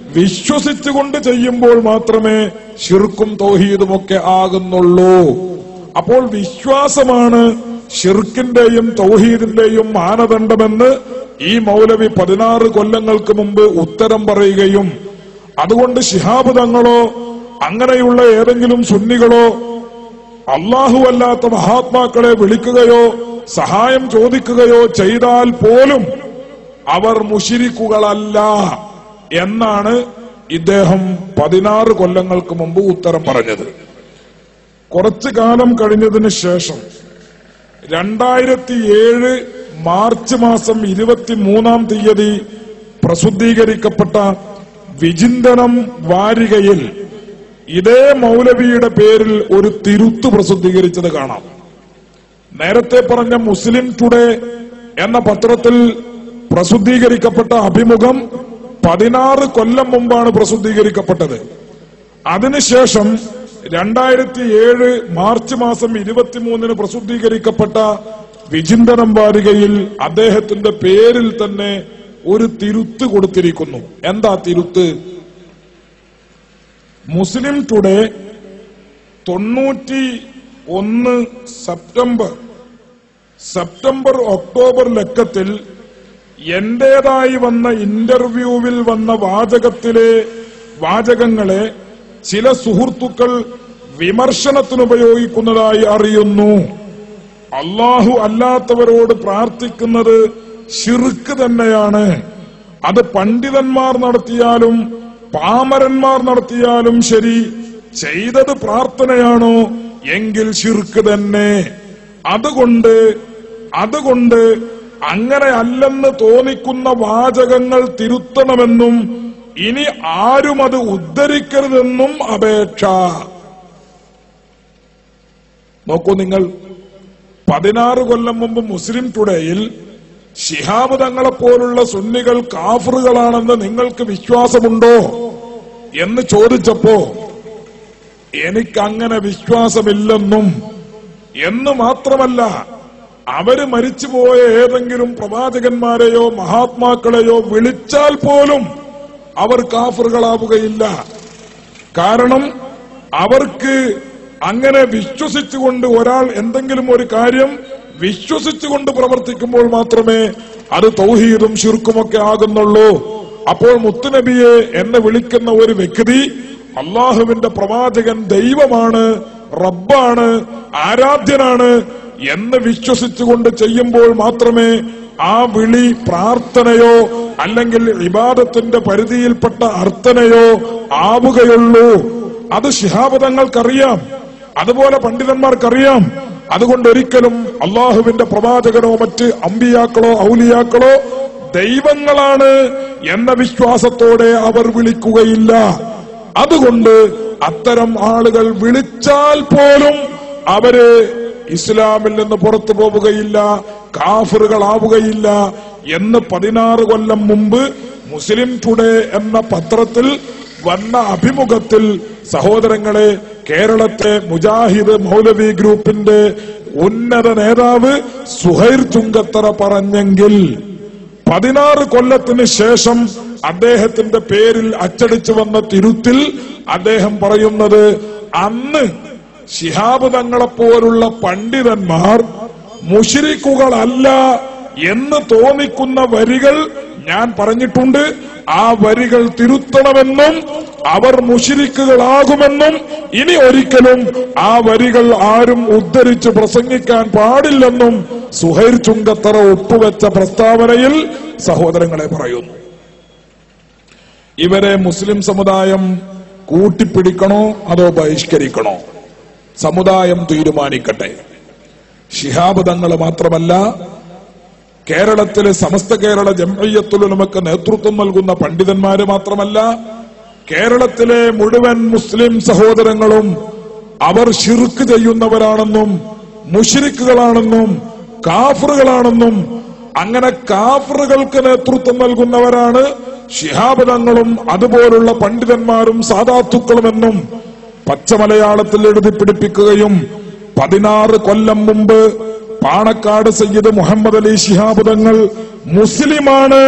വിശ്വസിച്ചുകൊണ്ട് ചെയ്യുമ്പോൾ മാത്രമേ ഷിർക്കും തൗഹീദുമൊക്കെ ആകുന്നുള്ളൂ അപ്പോൾ വിശ്വാസമാണ് ഷിർക്കിന്റെയും തൗഹീദിന്റെയും മാനദണ്ഡമെന്ന് ഈ മൗലവി പതിനാറ് കൊല്ലങ്ങൾക്ക് മുമ്പ് ഉത്തരം പറയുകയും അതുകൊണ്ട് ശിഹാബ് തങ്ങളോ അങ്ങനെയുള്ള ഏതെങ്കിലും സുന്നികളോ അള്ളാഹു അല്ലാത്ത മഹാത്മാക്കളെ വിളിക്കുകയോ സഹായം ചോദിക്കുകയോ ചെയ്താൽ പോലും അവർ മുഷിരിക്കുകളല്ല എന്നാണ് ഇദ്ദേഹം പതിനാറ് കൊല്ലങ്ങൾക്ക് മുമ്പ് ഉത്തരം പറഞ്ഞത് കുറച്ചു കാലം കഴിഞ്ഞതിന് ശേഷം രണ്ടായിരത്തി ഏഴ് മാർച്ച് മാസം ഇരുപത്തിമൂന്നാം തീയതി പ്രസിദ്ധീകരിക്കപ്പെട്ട വിചിന്തനം വാരികയിൽ ഇതേ മൗലവിയുടെ പേരിൽ ഒരു തിരുത്ത് പ്രസിദ്ധീകരിച്ചത് കാണാം നേരത്തെ പറഞ്ഞ മുസ്ലിം ടുഡേ എന്ന പത്രത്തിൽ പ്രസിദ്ധീകരിക്കപ്പെട്ട അഭിമുഖം പതിനാറ് കൊല്ലം മുമ്പാണ് പ്രസിദ്ധീകരിക്കപ്പെട്ടത് അതിനുശേഷം രണ്ടായിരത്തി ഏഴ് മാർച്ച് മാസം ഇരുപത്തിമൂന്നിന് പ്രസിദ്ധീകരിക്കപ്പെട്ട വിചിന്തനം വാരികയിൽ അദ്ദേഹത്തിന്റെ പേരിൽ തന്നെ ഒരു തിരുത്ത് കൊടുത്തിരിക്കുന്നു എന്താ തിരുത്ത് മുസ്ലിം ടുഡേ തൊണ്ണൂറ്റി ഒന്ന് സെപ്റ്റംബർ സെപ്റ്റംബർ ഒക്ടോബർ ലക്കത്തിൽ എന്റേതായി വന്ന ഇന്റർവ്യൂവിൽ വന്ന വാചകത്തിലെ വാചകങ്ങളെ ചില സുഹൃത്തുക്കൾ വിമർശനത്തിനുപയോഗിക്കുന്നതായി അറിയുന്നു അള്ളാഹു അല്ലാത്തവരോട് പ്രാർത്ഥിക്കുന്നത് ഷിർക്ക് തന്നെയാണ് അത് പണ്ഡിതന്മാർ നടത്തിയാലും പാമരന്മാർ നടത്തിയാലും ശരി ചെയ്തത് പ്രാർത്ഥനയാണോ എങ്കിൽ ഷിർക്ക് തന്നെ അതുകൊണ്ട് അതുകൊണ്ട് അങ്ങനെ അല്ലെന്ന് തോന്നിക്കുന്ന വാചകങ്ങൾ തിരുത്തണമെന്നും ഇനി ആരും അത് ഉദ്ധരിക്കരുതെന്നും അപേക്ഷ നോക്കൂ നിങ്ങൾ പതിനാറ് കൊല്ലം മുമ്പ് മുസ്ലിം ടുഡേയിൽ ശിഹാബ് തങ്ങളെപ്പോലുള്ള സുന്നികൾ കാഫറുകളാണെന്ന് നിങ്ങൾക്ക് വിശ്വാസമുണ്ടോ എന്ന് ചോദിച്ചപ്പോ എനിക്കങ്ങനെ വിശ്വാസമില്ലെന്നും എന്ന് മാത്രമല്ല അവര് മരിച്ചുപോയ ഏതെങ്കിലും പ്രവാചകന്മാരെയോ മഹാത്മാക്കളെയോ വിളിച്ചാൽ പോലും അവർ കാഫറുകളാവുകയില്ല കാരണം അവർക്ക് അങ്ങനെ വിശ്വസിച്ചുകൊണ്ട് ഒരാൾ എന്തെങ്കിലും ഒരു കാര്യം വിശ്വസിച്ചുകൊണ്ട് പ്രവർത്തിക്കുമ്പോൾ മാത്രമേ അത് തൗഹീദും ശിർക്കുമൊക്കെ ആകുന്നുള്ളൂ അപ്പോൾ മുത്തുനബിയെ എന്നെ വിളിക്കുന്ന ഒരു വ്യക്തി അള്ളാഹുവിന്റെ പ്രവാചകൻ ദൈവമാണ് റബ്ബാണ് ആരാധ്യനാണ് എന്ന് വിശ്വസിച്ചുകൊണ്ട് ചെയ്യുമ്പോൾ മാത്രമേ ആ വിളി പ്രാർത്ഥനയോ അല്ലെങ്കിൽ ഇബാദത്തിന്റെ പരിധിയിൽപ്പെട്ട അർത്ഥനയോ ആവുകയുള്ളൂ അത് ശിഹാബദങ്ങൾക്കറിയാം അതുപോലെ പണ്ഡിതന്മാർക്കറിയാം അതുകൊണ്ട് ഒരിക്കലും അള്ളാഹുവിന്റെ പ്രവാചകനോ മറ്റ് അമ്പിയാക്കളോ ഔലിയാക്കളോ ദൈവങ്ങളാണ് എന്ന വിശ്വാസത്തോടെ അവർ വിളിക്കുകയില്ല അതുകൊണ്ട് അത്തരം ആളുകൾ വിളിച്ചാൽ പോലും അവര് ഇസ്ലാമിൽ നിന്ന് പുറത്തു പോവുകയില്ല കാഫറുകളാവുകയില്ല എന്ന് പതിനാറ് കൊല്ലം മുമ്പ് മുസ്ലിം ടുഡേ എന്ന പത്രത്തിൽ വന്ന അഭിമുഖത്തിൽ സഹോദരങ്ങളെ കേരളത്തെ മുജാഹിദ് മൗലവി ഗ്രൂപ്പിന്റെ ഉന്നത നേതാവ് സുഹൈർ ചുങ്കത്തറ പറഞ്ഞെങ്കിൽ പതിനാറ് കൊല്ലത്തിന് ശേഷം അദ്ദേഹത്തിന്റെ പേരിൽ അച്ചടിച്ചു വന്ന തിരുത്തിൽ അദ്ദേഹം പറയുന്നത് അന്ന് ശിഹാബ് തങ്ങളെപ്പോലുള്ള പണ്ഡിതന്മാർ മുഷിരിക്കുകളല്ല എന്ന് തോന്നിക്കുന്ന വരികൾ ഞാൻ പറഞ്ഞിട്ടുണ്ട് ആ വരികൾ തിരുത്തണമെന്നും അവർ മുഷിരിക്കുകളാകുമെന്നും ഇനി ഒരിക്കലും ആ വരികൾ ആരും ഉദ്ധരിച്ച് പ്രസംഗിക്കാൻ പാടില്ലെന്നും സുഹൈർ ചുങ്കത്തറ ഒപ്പുവെച്ച പ്രസ്താവനയിൽ സഹോദരങ്ങളെ പറയുന്നു ഇവരെ മുസ്ലിം സമുദായം കൂട്ടിപ്പിടിക്കണോ അതോ ബഹിഷ്കരിക്കണോ സമുദായം തീരുമാനിക്കട്ടെ ശിഹാബ് തങ്ങൾ മാത്രമല്ല കേരളത്തിലെ സമസ്ത കേരള ജംഅയ്യത്തുലമക്ക് നേതൃത്വം നൽകുന്ന പണ്ഡിതന്മാര് മാത്രമല്ല കേരളത്തിലെ മുഴുവൻ മുസ്ലിം സഹോദരങ്ങളും അവർ ഷിർക്ക് ചെയ്യുന്നവരാണെന്നും മുഷിരിക്കുകളാണെന്നും കാഫറുകളാണെന്നും അങ്ങനെ കാഫറുകൾക്ക് നേതൃത്വം നൽകുന്നവരാണ് ശിഹാബ് തങ്ങളും അതുപോലുള്ള പണ്ഡിതന്മാരും സാധാത്തുക്കളുമെന്നും പച്ചമലയാളത്തിൽ എഴുതി പിടിപ്പിക്കുകയും പതിനാറ് കൊല്ലം മുമ്പ് പാണക്കാട് സയ്യിദ് മുഹമ്മദ് അലി ശിഹാബ് തങ്ങൾ മുസ്ലിമാണ്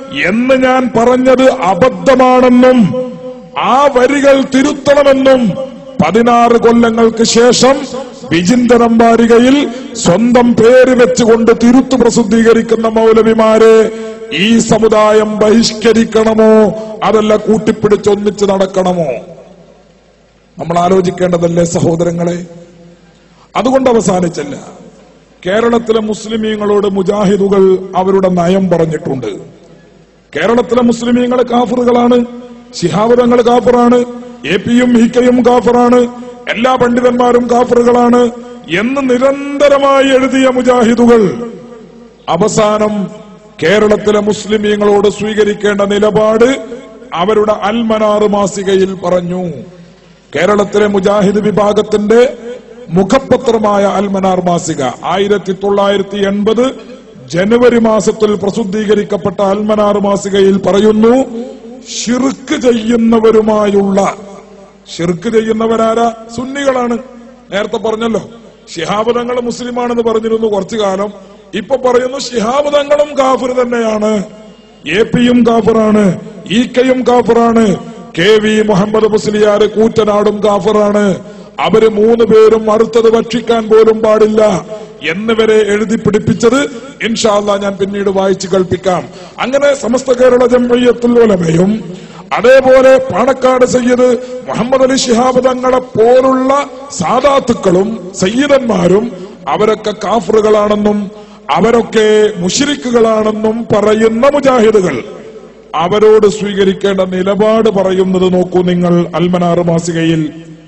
എന്ന് ഞാൻ പറഞ്ഞത് അബദ്ധമാണെന്നും ആ വരികൾ തിരുത്തണമെന്നും പതിനാറ് കൊല്ലങ്ങൾക്ക് ശേഷം വിചിന്തനം വാരികയിൽ സ്വന്തം പേര് വെച്ചുകൊണ്ട് തിരുത്തു പ്രസിദ്ധീകരിക്കുന്ന മൗലവിമാരെ ഈ സമുദായം ബഹിഷ്കരിക്കണമോ അതല്ല കൂട്ടിപ്പിടിച്ചൊന്നിച്ച് നടക്കണമോ നമ്മൾ ആലോചിക്കേണ്ടതല്ലേ സഹോദരങ്ങളെ അതുകൊണ്ട് അവസാനിച്ചല്ല കേരളത്തിലെ മുസ്ലിമീങ്ങളോട് മുജാഹിദുകൾ അവരുടെ നയം പറഞ്ഞിട്ടുണ്ട് കേരളത്തിലെ മുസ്ലിമീങ്ങൾ കാഫറുകളാണ് ശിഹാബദങ്ങൾ കാഫറാണ് എ പിയും ഹിക്കയും കാഫറാണ് എല്ലാ പണ്ഡിതന്മാരും കാഫറുകളാണ് എന്ന് നിരന്തരമായി എഴുതിയ മുജാഹിദുകൾ അവസാനം കേരളത്തിലെ മുസ്ലിമീങ്ങളോട് സ്വീകരിക്കേണ്ട നിലപാട് അവരുടെ അൽമനാറ് മാസികയിൽ പറഞ്ഞു കേരളത്തിലെ മുജാഹിദ് വിഭാഗത്തിന്റെ മുഖപത്രമായ അൽമനാർ മാസിക ആയിരത്തി തൊള്ളായിരത്തി എൺപത് ജനുവരി മാസത്തിൽ പ്രസിദ്ധീകരിക്കപ്പെട്ട അൽമനാർ മാസികയിൽ പറയുന്നു ഷിർക്ക് ചെയ്യുന്നവരുമായുള്ള ഷിർക്ക് ചെയ്യുന്നവരാരാ സുന്നികളാണ് നേരത്തെ പറഞ്ഞല്ലോ ശിഹാബ് തങ്ങൾ മുസ്ലിമാണെന്ന് പറഞ്ഞിരുന്നു കുറച്ചു കാലം ഇപ്പൊ പറയുന്നു ശിഹാബ് തങ്ങളും കാഫിർ തന്നെയാണ് എ പിയും കാഫറാണ് ഇ കെയും കാഫറാണ് കെ വി മുഹമ്മദ് മുസ്ലിയാർ കൂറ്റനാടും കാഫറാണ് അവര് മൂന്ന് പേരും അടുത്തത് ഭക്ഷിക്കാൻ പോലും പാടില്ല എന്നിവരെ എഴുതി പിടിപ്പിച്ചത് ഇൻഷാല്ല ഞാൻ പിന്നീട് വായിച്ചു കേൾപ്പിക്കാം അങ്ങനെ സമസ്ത കേരള ജംഇയ്യത്തുൽ ഉലമയും അതേപോലെ പാണക്കാട് സയ്യിദ് മുഹമ്മദ് അലി ശിഹാബ് തങ്ങളെ പോലുള്ള സാദാത്തുക്കളും സയ്യിദന്മാരും അവരൊക്കെ കാഫറുകളാണെന്നും അവരൊക്കെ മുഷിരിക്കുകളാണെന്നും പറയുന്ന മുജാഹിദുകൾ അവരോട് സ്വീകരിക്കേണ്ട നിലപാട് പറയുന്നത് നോക്കൂ നിങ്ങൾ അൽമനാർ മാസികയിൽ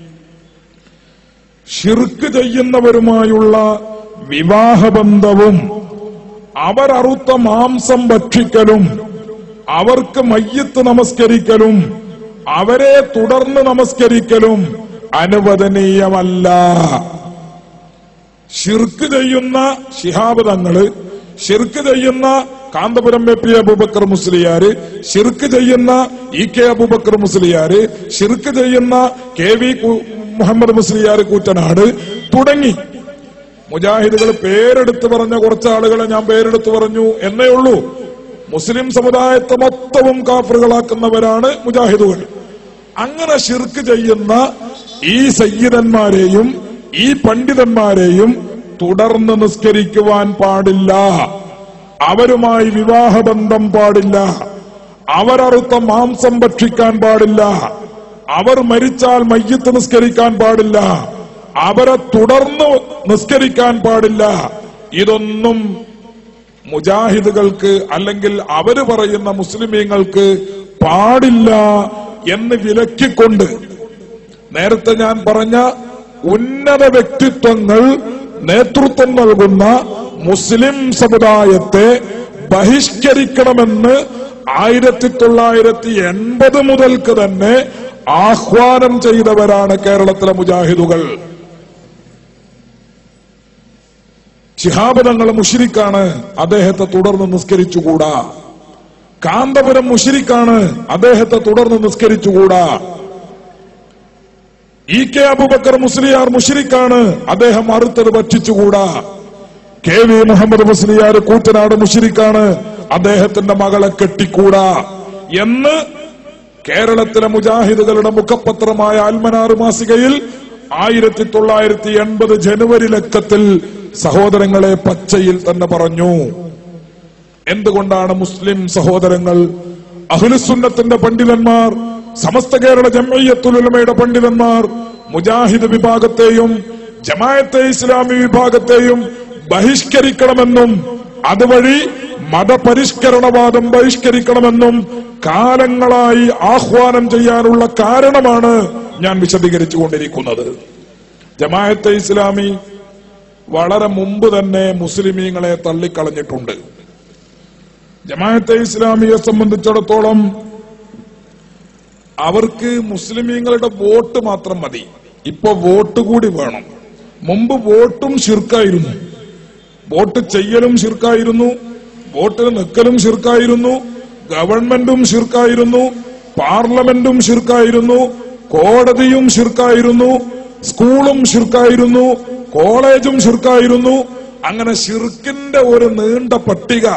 ഷിർക്ക് ചെയ്യുന്നവരുമായുള്ള വിവാഹബന്ധവും അവരറുത്ത മാംസം ഭക്ഷിക്കലും അവർക്ക് മയ്യത്ത് നമസ്കരിക്കലും അവരെ തുടർന്ന് നമസ്കരിക്കലും അനുവദനീയമല്ല ഷിർക്ക് ചെയ്യുന്ന ശിഹാബ് തങ്ങള് ഷിർക്ക് ചെയ്യുന്ന കാന്തപുരം എ പി അബൂബക്കർ മുസ്ലിയാര് ഷിർക്ക് ചെയ്യുന്ന ഇ കെ അബൂബക്കർ മുസ്ലിയാര് ഷിർക്ക് ചെയ്യുന്ന കെ വി കു- മുഹമ്മദ് മുസ്ലിയാര് കൂറ്റനാട് തുടങ്ങി മുജാഹിദുകൾ പേരെടുത്ത് പറഞ്ഞ കുറച്ച് ആളുകളെ ഞാൻ പേരെടുത്ത് പറഞ്ഞു എന്നേ ഉള്ളൂ മുസ്ലിം സമുദായത്തെ മൊത്തവും കാഫറുകളാക്കുന്നവരാണ് മുജാഹിദുകൾ അങ്ങനെ ഷിർക്ക് ചെയ്യുന്ന ഈ സയ്യിദന്മാരെയും ഈ പണ്ഡിതന്മാരെയും തുടർന്ന് നിസ്കരിക്കുവാൻ പാടില്ല അവരുമായി വിവാഹബന്ധം പാടില്ല അവരറുത്ത മാംസം ഭക്ഷിക്കാൻ പാടില്ല അവർ മരിച്ചാൽ മയ്യത്ത് നിസ്കരിക്കാൻ പാടില്ല അവരെ തുടർന്ന് നിസ്കരിക്കാൻ പാടില്ല ഇതൊന്നും മുജാഹിദുകൾക്ക് അല്ലെങ്കിൽ അവര് പറയുന്ന മുസ്ലിമീങ്ങൾക്ക് പാടില്ല എന്ന് വിലക്കിക്കൊണ്ട് നേരത്തെ ഞാൻ പറഞ്ഞ ഉന്നത വ്യക്തിത്വങ്ങൾ നേതൃത്വം നൽകുന്ന മുസ്ലിം സമുദായത്തെ ബഹിഷ്കരിക്കണമെന്ന് ആയിരത്തി തൊള്ളായിരത്തി എൺപത് മുതൽക്ക് തന്നെ ആഹ്വാനം ചെയ്തവരാണ് കേരളത്തിലെ മുജാഹിദുകൾ ശിഹാബ് തങ്ങൾ മുഷിരിക്കാണ് അദ്ദേഹത്തെ തുടർന്ന് നിസ്കരിച്ചുകൂടാ കാന്തപുരം മുഷിരിക്കാണ് അദ്ദേഹത്തെ തുടർന്ന് നിസ്കരിച്ചുകൂടാ ഇ കെ അബുബക്കർ മുസ്ലിയാർ മുഷിരിക്കാണ് അദ്ദേഹം അറുത്തത് ഭക്ഷിച്ചുകൂടാ കെ വി മുഹമ്മദ് മുസ്ലിയാർ കൂറ്റനാട് മുഷിരിക്കാണ് അദ്ദേഹത്തിന്റെ മകളെ കെട്ടിക്കൂടാ എന്ന് കേരളത്തിലെ മുജാഹിദുകളുടെ മുഖപത്രമായ അൽമനാർ മാസികയിൽ ആയിരത്തി തൊള്ളായിരത്തി എൺപത് ജനുവരി ലക്കത്തിൽ സഹോദരങ്ങളെ പച്ചയിൽ തന്നെ പറഞ്ഞു എന്തുകൊണ്ടാണ് മുസ്ലിം സഹോദരങ്ങൾ അഹ്ലുസുന്നത്തിന്റെ പണ്ഡിതന്മാർ സമസ്ത കേരള ജമയ്യത്തുലമയുടെ പണ്ഡിതന്മാർ മുജാഹിദ് വിഭാഗത്തെയും ജമായത്തെ ഇസ്ലാമി വിഭാഗത്തെയും ബഹിഷ്കരിക്കണമെന്നും അതുവഴി മതപരിഷ്കരണവാദം ബഹിഷ്കരിക്കണമെന്നും കാലങ്ങളായി ആഹ്വാനം ചെയ്യാനുള്ള കാരണമാണ് ഞാൻ വിശദീകരിച്ചു കൊണ്ടിരിക്കുന്നത് ജമായത്തെ ഇസ്ലാമി വളരെ മുമ്പ് തന്നെ മുസ്ലിമീങ്ങളെ തള്ളിക്കളഞ്ഞിട്ടുണ്ട് ജമാഅത്തെ ഇസ്ലാമിയെ സംബന്ധിച്ചിടത്തോളം അവർക്ക് മുസ്ലിമീങ്ങളുടെ വോട്ട് മാത്രം മതി ഇപ്പൊ വോട്ട് കൂടി വേണം മുമ്പ് വോട്ടും ശിർക്കായിരുന്നു വോട്ട് ചെയ്യലും ശിർക്കായിരുന്നു വോട്ടിന് നിൽക്കലും ശിർക്കായിരുന്നു ഗവൺമെന്റും ശിർക്കായിരുന്നു പാർലമെന്റും ശിർക്കായിരുന്നു കോടതിയും ശിർക്കായിരുന്നു സ്കൂളും ശിർക്കായിരുന്നു കോളേജും ശിർക്കായിരുന്നു അങ്ങനെ ഷിർക്കിന്റെ ഒരു നീണ്ട പട്ടിക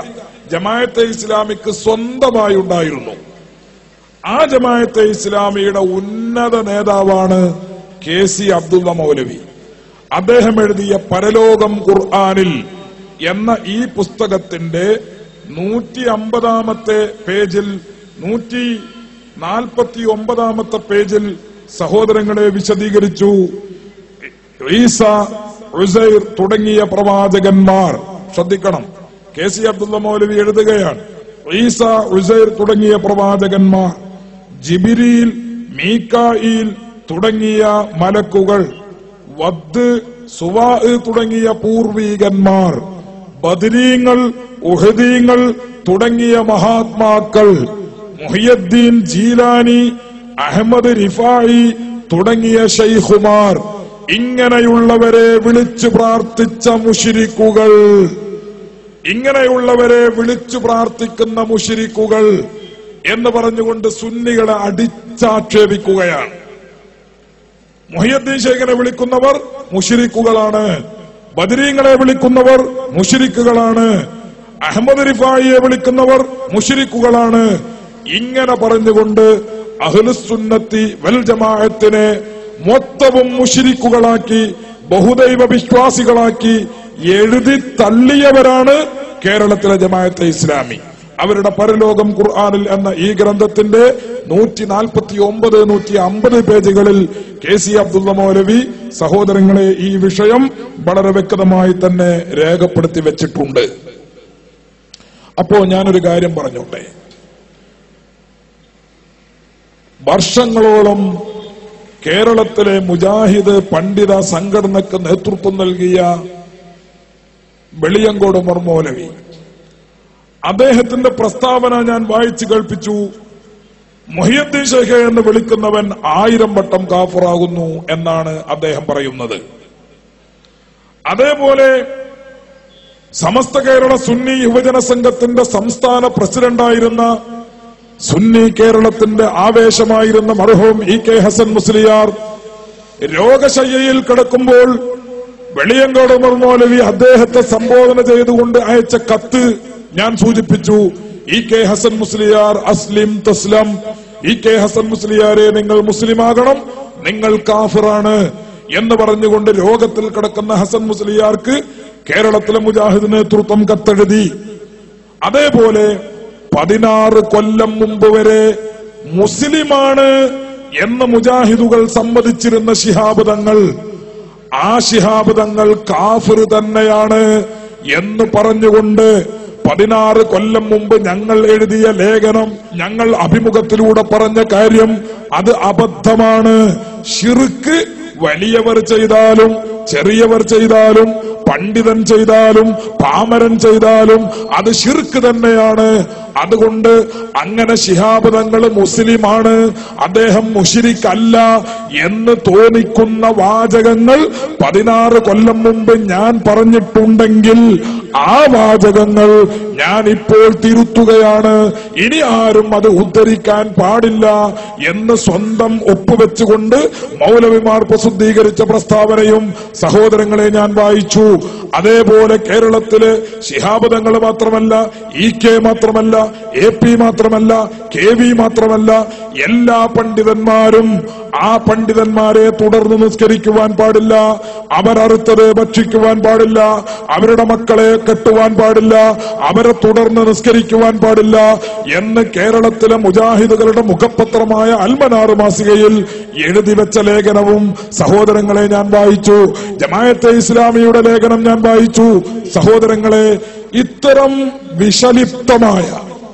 ജമായത്തെ ഇസ്ലാമിക്ക് സ്വന്തമായി ഉണ്ടായിരുന്നു ആ ജമായത്തെ ഇസ്ലാമിയുടെ ഉന്നത നേതാവാണ് കെ സി അബ്ദുള്ള മൗലവി അദ്ദേഹം എഴുതിയ പരലോകം ഖുർആാനിൽ എന്ന ഈ പുസ്തകത്തിന്റെ നൂറ്റി അമ്പതാമത്തെ പേജിൽ നൂറ്റി നാൽപ്പത്തി ഒമ്പതാമത്തെ പേജിൽ സഹോദരങ്ങളെ വിശദീകരിച്ചു ഈസ ഉസൈർ തുടങ്ങിയ പ്രവാചകന്മാർ ശ്രദ്ധിക്കണം കെ സി അബ്ദുള്ള മൗലവി എഴുതുകയാണ് ഈസ ഉസൈർ തുടങ്ങിയ പ്രവാചകന്മാർ ജിബിരിയിൽ മീക്കായിൽ തുടങ്ങിയ മലക്കുകൾ വദ് സുവാ തുടങ്ങിയ പൂർവീകന്മാർ ബദരീങ്ങൾ ഉഹദീങ്ങൾ തുടങ്ങിയ മഹാത്മാക്കൾ മുഹിയദ്ദീൻ ജീലാനി അഹമ്മദ് റിഫായി തുടങ്ങിയ ഷെയ്ഖുമാർ ഇങ്ങനെയുള്ളവരെ വിളിച്ചു പ്രാർത്ഥിച്ച മുഷിരിക്കുകൾ ഇങ്ങനെയുള്ളവരെ വിളിച്ചു പ്രാർത്ഥിക്കുന്ന മുഷിരിക്കുകൾ എന്ന് പറഞ്ഞുകൊണ്ട് സുന്നികളെ അടിച്ചാക്ഷേപിക്കുകയാണ് മുഹിയദ്ദീൻ ഷെയ്ഖിനെ വിളിക്കുന്നവർ മുഷിരിക്കുകളാണ് ബദരീങ്ങളെ വിളിക്കുന്നവർ മുഷിരിക്കുകളാണ് അഹമ്മദ് റിഫായിയെ വിളിക്കുന്നവർ മുഷിരിക്കുകളാണ് ഇങ്ങനെ പറഞ്ഞുകൊണ്ട് അഹ്ലുസുന്നത്തി വൽ ജമാഅത്തിനെ മൊത്തവും മുഷിരിക്കുകളാക്കി ബഹുദൈവ വിശ്വാസികളാക്കി എഴുതി തള്ളിയവരാണ് കേരളത്തിലെ ജമാഅത്തെ ഇസ്ലാമി അവരുടെ പരലോകം ഖുർആാനിൽ എന്ന ഈ ഗ്രന്ഥത്തിന്റെ നൂറ്റി നാൽപ്പത്തി ഒമ്പത് നൂറ്റി അമ്പത് പേജുകളിൽ കെ സി അബ്ദുള്ള മൗലവി സഹോദരങ്ങളെ ഈ വിഷയം വളരെ വ്യക്തമായി തന്നെ രേഖപ്പെടുത്തി വെച്ചിട്ടുണ്ട് അപ്പോ ഞാനൊരു കാര്യം പറഞ്ഞോട്ടെ വർഷങ്ങളോളം കേരളത്തിലെ മുജാഹിദ് പണ്ഡിത സംഘടനക്ക് നേതൃത്വം നൽകിയ വെളിയങ്കോട് മർമോലവി അദ്ദേഹത്തിന്റെ പ്രസ്താവന ഞാൻ വായിച്ചു കേൾപ്പിച്ചു മൊഹിയദ്ദീൻ ഷെയ്ഖ് എന്ന് വിളിക്കുന്നവൻ ആയിരം വട്ടം കാഫറാകുന്നു എന്നാണ് അദ്ദേഹം പറയുന്നത് അതേപോലെ സമസ്ത കേരള സുന്നി യുവജന സംഘത്തിന്റെ സംസ്ഥാന പ്രസിഡന്റായിരുന്ന സുന്നി കേരളത്തിന്റെ ആവേശമായിരുന്ന മർഹൂം ഇ കെ ഹസൻ മുസ്ലിയാർ രോഗശയ്യയിൽ കിടക്കുമ്പോൾ വെളിയങ്കോട് ഉമർ മൗലവി അദ്ദേഹത്തെ സംബോധന ചെയ്തുകൊണ്ട് അയച്ച കത്ത് ഞാൻ സൂചിപ്പിച്ചു ഇ കെ ഹസൻ മുസ്ലിയാർ അസ്ലിം തസ്ലം ഇ കെ ഹസൻ മുസ്ലിയാരെ നിങ്ങൾ മുസ്ലിമാകണം നിങ്ങൾ കാഫിറാണ് എന്ന് പറഞ്ഞുകൊണ്ട് രോഗത്തിൽ കിടക്കുന്ന ഹസൻ മുസ്ലിയാർക്ക് കേരളത്തിലെ മുജാഹിദ് നേതൃത്വം കത്തെഴുതി അതേപോലെ പതിനാറ് കൊല്ലം മുമ്പ് വരെ മുസ്ലിമാണ് എന്ന് മുജാഹിദുകൾ സമ്മതിച്ചിരുന്ന ശിഹാബ് തങ്ങൾ ആ ശിഹാബ് തങ്ങൾ കാഫിർ തന്നെയാണ് എന്ന് പറഞ്ഞുകൊണ്ട് പതിനാറ് കൊല്ലം മുമ്പ് ഞങ്ങൾ എഴുതിയ ലേഖനം ഞങ്ങൾ അഭിമുഖത്തിലൂടെ പറഞ്ഞ കാര്യം അത് അബദ്ധമാണ് ഷിർക്ക് വലിയവർ ചെയ്താലും ചെറിയവർ ചെയ്താലും പണ്ഡിതൻ ചെയ്താലും പാമരൻ ചെയ്താലും അത് ഷിർക്ക് തന്നെയാണ് അതുകൊണ്ട് അങ്ങനെ ശിഹാബ് തങ്ങൾ മുസ്ലിമാണ് അദ്ദേഹം മുഷിരിക്കല്ല എന്ന് തോന്നിക്കുന്ന വാചകങ്ങൾ പതിനാറ് കൊല്ലം മുമ്പ് ഞാൻ പറഞ്ഞിട്ടുണ്ടെങ്കിൽ ആ വാചകങ്ങൾ ഞാൻ ഇപ്പോൾ തിരുത്തുകയാണ് ഇനി ആരും അത് ഉദ്ധരിക്കാൻ പാടില്ല എന്ന് സ്വന്തം ഒപ്പുവെച്ചുകൊണ്ട് മൗലവിമാർ പ്രസിദ്ധീകരിച്ച പ്രസ്താവനയും സഹോദരങ്ങളെ ഞാൻ വായിച്ചു അതേപോലെ കേരളത്തില് ശിഹാബദങ്ങൾ മാത്രമല്ല ഇ കെ മാത്രമല്ല എ പി മാത്രമല്ല കെ വി മാത്രമല്ല എല്ലാ പണ്ഡിതന്മാരും ആ പണ്ഡിതന്മാരെ തുടർന്ന് നിസ്കരിക്കുവാൻ പാടില്ല അവരറുത്തത് ഭക്ഷിക്കുവാൻ പാടില്ല അവരുടെ മക്കളെ കെട്ടുവാൻ പാടില്ല അവരെ തുടർന്ന് നിസ്കരിക്കുവാൻ പാടില്ല എന്ന് കേരളത്തിലെ മുജാഹിദുകളുടെ മുഖപത്രമായ അൽമനാർ മാസികയിൽ എഴുതി വെച്ച ലേഖനവും സഹോദരങ്ങളെ ഞാൻ വായിച്ചു ജമായത്തെ ഇസ്ലാമിയുടെ ലേഖനം ഞാൻ വായിച്ചു സഹോദരങ്ങളെ ഇത്തരം വിഷലിപ്തമായ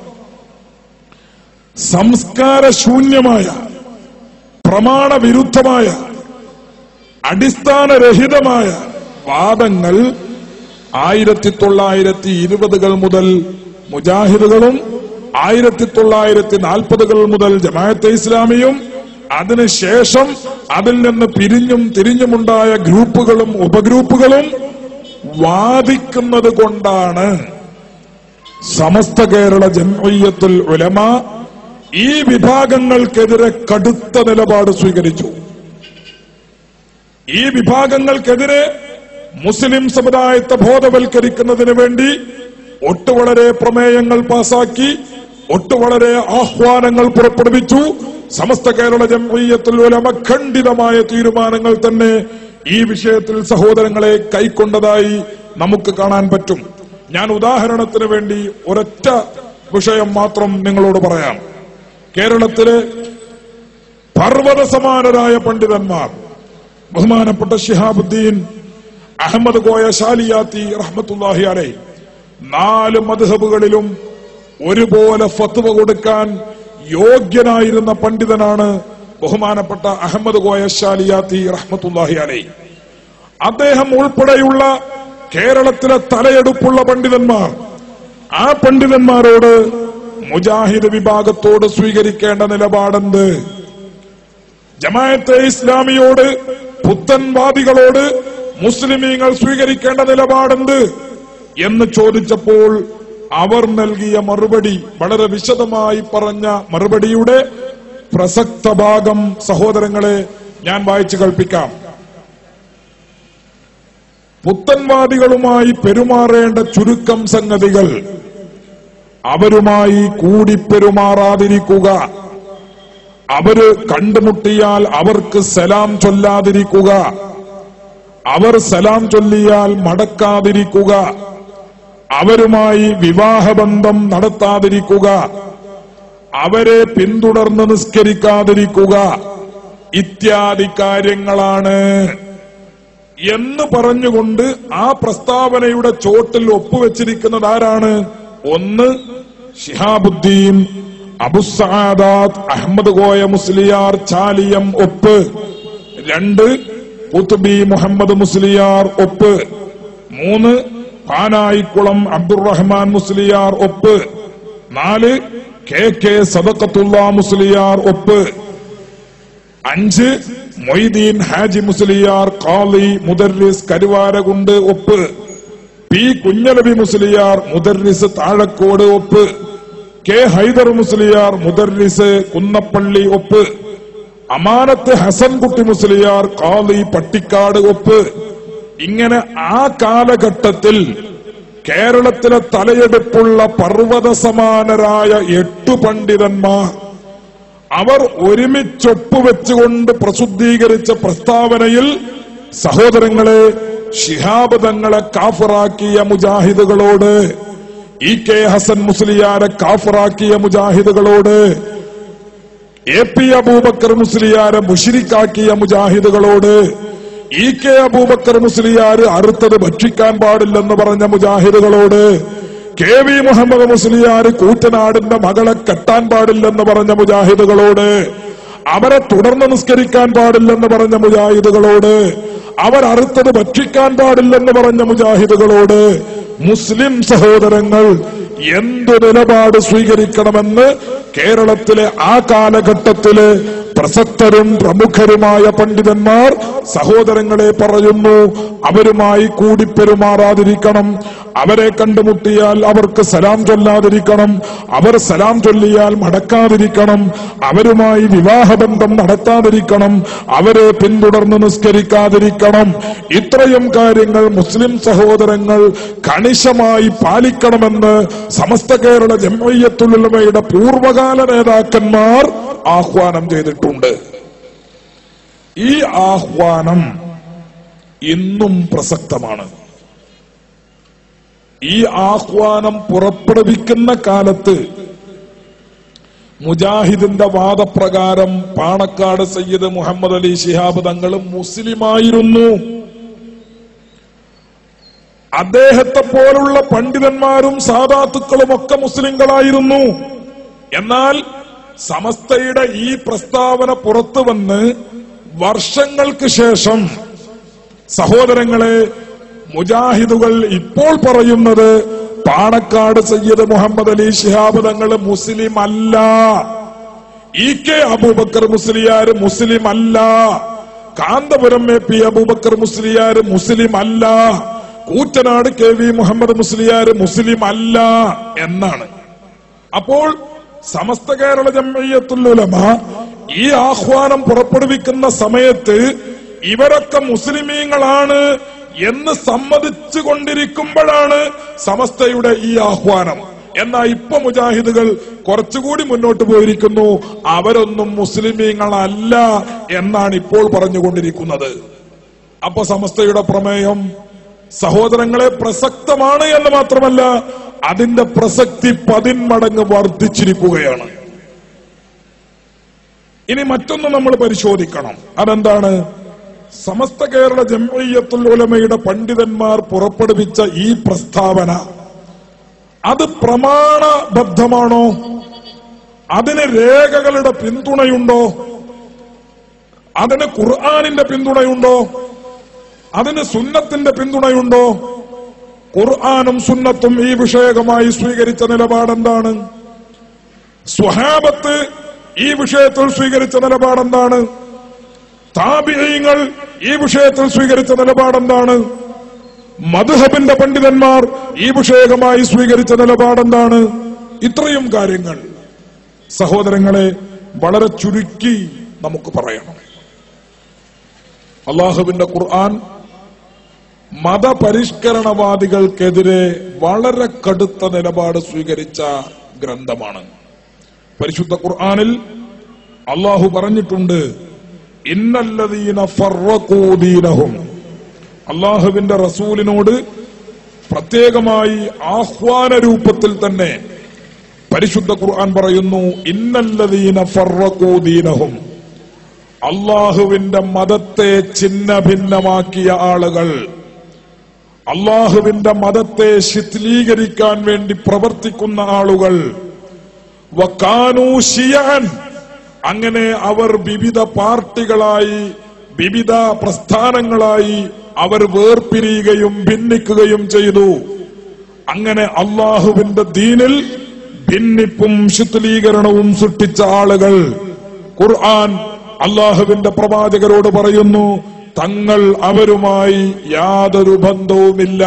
സംസ്കാരശൂന്യമായ പ്രമാണവിരുദ്ധമായ അടിസ്ഥാനരഹിതമായ വാദങ്ങൾ ആയിരത്തി തൊള്ളായിരത്തി ഇരുപതുകൾ മുതൽ മുജാഹിദുകളും ആയിരത്തി തൊള്ളായിരത്തി നാൽപ്പതുകൾ മുതൽ ജമാഅത്തെ ഇസ്ലാമിയും അതിനുശേഷം അതിൽ നിന്ന് പിരിഞ്ഞും തിരിഞ്ഞുമുണ്ടായ ഗ്രൂപ്പുകളും ഉപഗ്രൂപ്പുകളും വാദിക്കുന്നത് കൊണ്ടാണ് സമസ്ത കേരള ജംഇയ്യത്തുൽ ഉലമ ഈ വിഭാഗങ്ങൾക്കെതിരെ കടുത്ത നിലപാട് സ്വീകരിച്ചു ഈ വിഭാഗങ്ങൾക്കെതിരെ മുസ്ലിം സമുദായത്തെ ബോധവൽക്കരിക്കുന്നതിന് വേണ്ടി ഒട്ടു വളരെ പ്രമേയങ്ങൾ പാസാക്കി ഒട്ടു വളരെ ആഹ്വാനങ്ങൾ പുറപ്പെടുവിച്ചു സമസ്ത കേരള ജംഇയ്യത്തുൽ ഉലമ ഖണ്ഡിതമായ തീരുമാനങ്ങൾ തന്നെ ഈ വിഷയത്തിൽ സഹോദരങ്ങളെ കൈക്കൊണ്ടതായി നമുക്ക് കാണാൻ പറ്റും ഞാൻ ഉദാഹരണത്തിന് വേണ്ടി ഒരൊറ്റ വിഷയം മാത്രം നിങ്ങളോട് പറയാം കേരളത്തിലെ പർവ്വത സമാനരായ പണ്ഡിതന്മാർ ബഹുമാനപ്പെട്ട ഷിഹാബുദ്ദീൻ അഹമ്മദ് കോയ ഷാലിയാത്തി റഹ്മത്തുല്ലാഹി അലൈ നാല് മധുഹബുകളിലും ഒരുപോലെ ഫത്വ കൊടുക്കാൻ യോഗ്യനായിരുന്ന പണ്ഡിതനാണ് ബഹുമാനപ്പെട്ട അഹമ്മദ് കോയ ഷാലിയാത്തി റഹ്മത്തുല്ലാഹി അലൈ അദ്ദേഹം ഉൾപ്പെടെയുള്ള കേരളത്തിലെ തലയെടുപ്പുള്ള പണ്ഡിതന്മാർ ആ പണ്ഡിതന്മാരോട് മുജാഹിദ് വിഭാഗത്തോട് സ്വീകരിക്കേണ്ട നിലപാടെന്ത് ജമായത്തെ ഇസ്ലാമിയോട് പുത്തൻവാദികളോട് മുസ്ലിമീങ്ങൾ സ്വീകരിക്കേണ്ട നിലപാടെന്ത് എന്ന് ചോദിച്ചപ്പോൾ അവർ നൽകിയ മറുപടി വളരെ വിശദമായി പറഞ്ഞ മറുപടിയുടെ പ്രസക്ത ഭാഗം സഹോദരങ്ങളെ ഞാൻ വായിച്ചു കൽപ്പിക്കാം പുത്തൻവാദികളുമായി പെരുമാറേണ്ട ചുരുക്കം സംഗതികൾ അവരുമായി കൂടിപ്പെരുമാറാതിരിക്കുക അവര് കണ്ടുമുട്ടിയാൽ അവർക്ക് സലാം ചൊല്ലാതിരിക്കുക അവർ സലാം ചൊല്ലിയാൽ മടക്കാതിരിക്കുക അവരുമായി വിവാഹബന്ധം നടത്താതിരിക്കുക അവരെ പിന്തുടർന്ന് നിസ്കരിക്കാതിരിക്കുക ഇത്യാദി കാര്യങ്ങളാണ് എന്ന് പറഞ്ഞുകൊണ്ട് ആ പ്രസ്താവനയുടെ ചോട്ടിൽ ഒപ്പുവെച്ചിരിക്കുന്നത് ആരാണ് ഒന്ന് ഷിഹാബുദ്ദീൻ അബുസാദാത്ത് അഹമ്മദ് കോയ മുസ്ലിയാർ ചാലിയം ഒപ്പ് രണ്ട് കുത്തുബി മുഹമ്മദ് മുസ്ലിയാർ ഒപ്പ് മൂന്ന് പാനായിക്കുളം അബ്ദുറഹ്മാൻ മുസ്ലിയാർ ഒപ്പ് നാല് കെ കെ സദക്കത്തുള്ള മുസ്ലിയാർ ഒപ്പ് അഞ്ച് മൊയ്തീൻ ഹാജി മുസ്ലിയാർ കാളി മുദർരിസ് കരുവാരകുണ്ട് ഒപ്പ് പി കുഞ്ഞലബി മുസ്ലിയാർ മുദർരിസ് താഴക്കോട് ഒപ്പ് കെ ഹൈദർ മുസ്ലിയാർ മുദർരിസ് കുന്നപ്പള്ളി ഒപ്പ് അമാനത്ത് ഹസൻകുട്ടി മുസ്ലിയാർ കാളി പട്ടിക്കാട് ഒപ്പ് ഇങ്ങനെ ആ കാലഘട്ടത്തിൽ കേരളത്തിലെ തലയെടുപ്പുള്ള പർവ്വത സമാനരായ എട്ടു പണ്ഡിതന്മാർ അവർ ഒരുമിച്ചൊപ്പുവെച്ചുകൊണ്ട് പ്രസിദ്ധീകരിച്ച പ്രസ്താവനയിൽ സഹോദരങ്ങളെ ശിഹാബ് തങ്ങളെ കാഫറാക്കിയ മുജാഹിദുകളോട് ഇ കെ ഹസൻ മുസ്ലിയാരെ കാഫറാക്കിയ മുജാഹിദുകളോട് എ പി അബൂബക്കർ മുസ്ലിയാരെ മുഷിരിക്കാക്കിയ മുജാഹിദുകളോട് ഇ കെ അബൂബക്കർ മുസ്ലിയാര് അറുത്തത് ഭക്ഷിക്കാൻ പാടില്ലെന്ന് പറഞ്ഞ മുജാഹിദുകളോട് കെ വി മുഹമ്മദ് മുസ്ലിയാർ കൂറ്റനാടിന്റെ മകളെ കെട്ടാൻ പാടില്ലെന്ന് പറഞ്ഞ മുജാഹിദുകളോട് അവരെ തുടർന്ന് നിസ്കരിക്കാൻ പാടില്ലെന്ന് പറഞ്ഞ മുജാഹിദുകളോട് അവർ അറുത്തത് ഭക്ഷിക്കാൻ പാടില്ലെന്ന് പറഞ്ഞ മുജാഹിദുകളോട് മുസ്ലിം സഹോദരങ്ങൾ എന്തു നിലപാട് സ്വീകരിക്കണമെന്ന് കേരളത്തിലെ ആ കാലഘട്ടത്തിലെ പ്രസക്തരും പ്രമുഖരുമായ പണ്ഡിതന്മാർ സഹോദരങ്ങളെ പറയുന്നു അവരുമായി കൂടി പെരുമാറാതിരിക്കണം അവരെ കണ്ടുമുട്ടിയാൽ അവർക്ക് സലാം ചൊല്ലാതിരിക്കണം അവർ സലാം ചൊല്ലിയാൽ മടക്കാതിരിക്കണം അവരുമായി വിവാഹബന്ധം നടത്താതിരിക്കണം അവരെ പിന്തുടർന്ന് നിസ്കരിക്കാതിരിക്കണം ഇത്രയും കാര്യങ്ങൾ മുസ്ലിം സഹോദരങ്ങൾ കണിശമായി പാലിക്കണമെന്ന് സമസ്ത കേരള ജമയ്യത്തുലമയുടെ പൂർവകാല നേതാക്കന്മാർ ആഹ്വാനം ചെയ്തിട്ടുണ്ട് ഈ ആഹ്വാനം ഇന്നും പ്രസക്തമാണ് ഈ ആഹ്വാനം പുറപ്പെടുവിക്കുന്ന കാലത്ത് മുജാഹിദിന്റെ വാദപ്രകാരം പാണക്കാട് സയ്യിദ് മുഹമ്മദ് അലി ശിഹാബ് തങ്ങൾ മുസ്ലിമായിരുന്നു അദ്ദേഹത്തെ പോലുള്ള പണ്ഡിതന്മാരും സാധാത്തുക്കളും ഒക്കെ മുസ്ലിങ്ങളായിരുന്നു എന്നാൽ സമസ്തയുടെ ഈ പ്രസ്താവന പുറത്തു വന്ന് വർഷങ്ങൾക്ക് ശേഷം സഹോദരങ്ങളെ മുജാഹിദുകൾ ഇപ്പോൾ പറയുന്നത് പാണക്കാട് സയ്യിദ് മുഹമ്മദ് അലി ശിഹാബ് തങ്ങൾ മുസ്ലിം അല്ല ഇ കെ അബൂബക്കർ മുസ്ലിയാർ മുസ്ലിം അല്ല കാന്തപുരം എ പി അബൂബക്കർ മുസ്ലിയാർ മുസ്ലിം അല്ല കൂറ്റനാട് കെ വി മുഹമ്മദ് മുസ്ലിയാർ മുസ്ലിം അല്ല എന്നാണ് അപ്പോൾ സമസ്ത കേരള ജമ്മയ്യത്തുല്ലുലമ ഈ ആഹ്വാനം പുറപ്പെടുവിക്കുന്ന സമയത്ത് ഇവരൊക്കെ മുസ്ലിമീങ്ങളാണ് എന്ന് സമ്മതിച്ചു കൊണ്ടിരിക്കുമ്പോഴാണ് സമസ്തയുടെ ഈ ആഹ്വാനം എന്നാൽ ഇപ്പൊ മുജാഹിദുകൾ കുറച്ചുകൂടി മുന്നോട്ട് പോയിരിക്കുന്നു അവരൊന്നും മുസ്ലിമീങ്ങളല്ല എന്നാണ് ഇപ്പോൾ പറഞ്ഞുകൊണ്ടിരിക്കുന്നത് അപ്പൊ സമസ്തയുടെ പ്രമേയം സഹോദരങ്ങളെ പ്രസക്തമാണ് എന്ന് മാത്രമല്ല അതിന്റെ പ്രസക്തി പതിന്മടങ്ങ് വർദ്ധിച്ചിരിക്കുകയാണ് ഇനി മറ്റൊന്ന് നമ്മൾ പരിശോധിക്കണം അതെന്താണ് സമസ്ത കേരള ജംഇയ്യത്തുൽ ഉലമയുടെ പണ്ഡിതന്മാർ പുറപ്പെടുവിച്ച ഈ പ്രസ്താവന അത് പ്രമാണബദ്ധമാണോ അതിന് രേഖകളുടെ പിന്തുണയുണ്ടോ അതിന് ഖുർആാനിന്റെ പിന്തുണയുണ്ടോ അതിന് സുന്നത്തിന്റെ പിന്തുണയുണ്ടോ ഖുർആാനും സുന്നത്തും ഈ വിഷയകമായി സ്വീകരിച്ച നിലപാടെന്താണ് സ്വഹാബത്ത് ഈ വിഷയത്തിൽ സ്വീകരിച്ച നിലപാടെന്താണ് താപിയങ്ങൾ ഈ വിഷയത്തിൽ സ്വീകരിച്ച നിലപാടെന്താണ് മധുഹബിന്റെ പണ്ഡിതന്മാർ ഈ വിഷയകമായി സ്വീകരിച്ച നിലപാടെന്താണ് ഇത്രയും കാര്യങ്ങൾ സഹോദരങ്ങളെ വളരെ ചുരുക്കി നമുക്ക് പറയണം അള്ളാഹുവിന്റെ ഖുർആൻ മതപരിഷ്കരണവാദികൾക്കെതിരെ വളരെ കടുത്ത നിലപാട് സ്വീകരിച്ച ഗ്രന്ഥമാണ് പരിശുദ്ധ ഖുർആനിൽ അള്ളാഹു പറഞ്ഞിട്ടുണ്ട് ഇന്നല്ലതീന ഫർവകൂദീനഹും അള്ളാഹുവിന്റെ റസൂലിനോട് പ്രത്യേകമായി ആഹ്വാന രൂപത്തിൽ തന്നെ പരിശുദ്ധ ഖുർആൻ പറയുന്നു ഇന്നല്ലതീന ഫർവകൂദീനഹും അള്ളാഹുവിന്റെ മതത്തെ ഛിന്ന ഭിന്നമാക്കിയ ആളുകൾ അള്ളാഹുവിന്റെ മതത്തെ ശിഥിലീകരിക്കാൻ വേണ്ടി പ്രവർത്തിക്കുന്ന ആളുകൾ വക്കാനൂ ഷിയാൻ അങ്ങനെ അവർ വിവിധ പാർട്ടികളായി വിവിധ പ്രസ്ഥാനങ്ങളായി അവർ വേർപിരിയുകയും ഭിന്നിക്കുകയും ചെയ്തു അങ്ങനെ അള്ളാഹുവിന്റെ ദീനിൽ ഭിന്നിപ്പും ശിഥിലീകരണവും സൃഷ്ടിച്ച ആളുകൾ ഖുർആൻ അള്ളാഹുവിന്റെ പ്രവാചകരോട് പറയുന്നു തങ്ങൾ അവരുമായി യാതൊരു ബന്ധവുമില്ല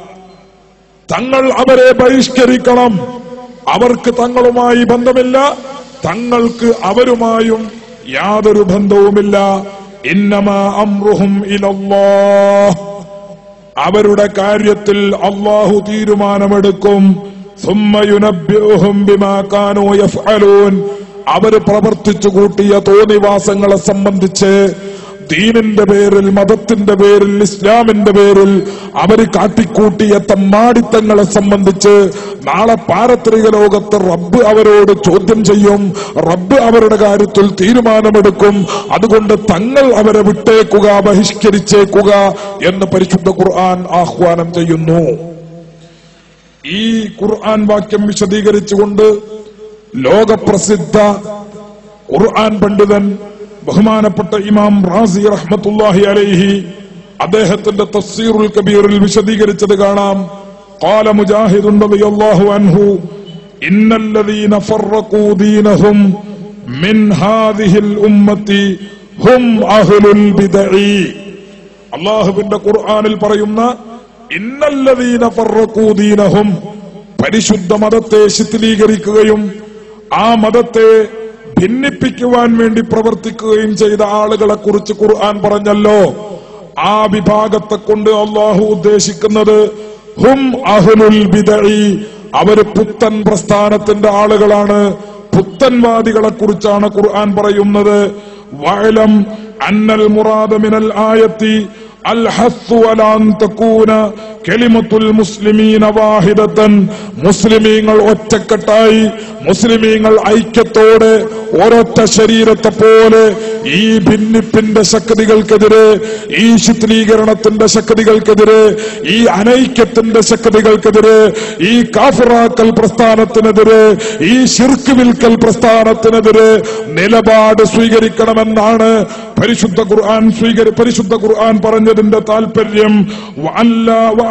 തങ്ങൾ അവരെ ബഹിഷ്കരിക്കണം അവർക്ക് തങ്ങളുമായി ബന്ധമില്ല തങ്ങൾക്ക് അവരുമായും യാതൊരു ബന്ധവുമില്ല ഇന്നമ അമ്രുഹും ഇലല്ലാഹ് അവരുടെ കാര്യത്തിൽ അള്ളാഹു തീരുമാനമെടുക്കും ثم ينبئهم بما كانوا يفعلون അവര് പ്രവർത്തിച്ചു കൂട്ടിയ തോന്നിവാസങ്ങളെ സംബന്ധിച്ച് ദീനിന്റെ പേരിൽ മതത്തിന്റെ പേരിൽ ഇസ്ലാമിന്റെ പേരിൽ അവര് കാട്ടിക്കൂട്ടിയ തമ്മാടിത്തങ്ങളെ സംബന്ധിച്ച് നാളെ പാരത്രിക ലോകത്ത് റബ്ബ് അവരോട് ചോദ്യം ചെയ്യും റബ്ബ് അവരുടെ കാര്യത്തിൽ തീരുമാനമെടുക്കും അതുകൊണ്ട് തങ്ങൾ അവരെ വിട്ടേക്കുക ബഹിഷ്കരിച്ചേക്കുക എന്ന് പരിശുദ്ധ ഖുർആൻ ആഹ്വാനം ചെയ്യുന്നു ഈ ഖുർആൻ വാക്യം വിശദീകരിച്ചുകൊണ്ട് ലോകപ്രസിദ്ധ ഖുർആൻ പണ്ഡിതൻ ബഹുമാനപ്പെട്ട ഇമാം റാസി റഹ്മത്തുല്ലാഹി അലൈഹി അദ്ദേഹത്തിന്റെ തഫ്സീറുൽ കബീറിൽ വിശദീകരിച്ചത് കാണാം قال مجاهد رضي الله عنه إن الذين فرقوا دينهم من هذه الأمة هم أهل البدع അള്ളാഹുവിന്റെ ഖുർആനിൽ പറയുന്ന ഇന്നല്ലതീന ഫറക്കൂദീനഹും പരിശുദ്ധ മതത്തെ ശിഥിലീകരിക്കുകയും ആ മതത്തെ ഭിന്നിപ്പിക്കുവാൻ വേണ്ടി പ്രവർത്തിക്കുകയും ചെയ്ത ആളുകളെ കുറിച്ച് ഖുർആൻ പറഞ്ഞല്ലോ ആ വിഭാഗത്തെ കൊണ്ട് അള്ളാഹു ഉദ്ദേശിക്കുന്നത് ഹും അഹ്ലുൽ ബിദഈ അവര് പുത്തൻ പ്രസ്ഥാനത്തിന്റെ ആളുകളാണ് പുത്തൻവാദികളെ കുറിച്ചാണ് ഖുർആൻ പറയുന്നത് വഅലം അന്നൽ മുറാദ മിനൽ ആയത്തി الحث على أن تكون كلمة المسلمين واحدة മുസ്ലിമീങ്ങൾ ഒറ്റക്കെട്ടായി മുസ്ലിമീങ്ങൾ ഐക്യത്തോടെ ഒരൊറ്റ ശരീരത്തെ പോലെ ഈ ഭിന്നിപ്പിന്റെ ശക്തികൾക്കെതിരെ ഈ ശിഥിലീകരണത്തിന്റെ ശക്തികൾക്കെതിരെ ഈ അനൈക്യത്തിന്റെ ശക്തികൾക്കെതിരെ ഈ കാഫിറാക്കൽ പ്രസ്ഥാനത്തിനെതിരെ ഈ ശിർക്ക് വിൽക്കൽ പ്രസ്ഥാനത്തിനെതിരെ നിലപാട് സ്വീകരിക്കണമെന്നാണ് പരിശുദ്ധ ഖുർആൻ സ്വീകരി പരിശുദ്ധ ഖുർആൻ പറഞ്ഞതിന്റെ താല്പര്യം വഅല്ല വഅൻ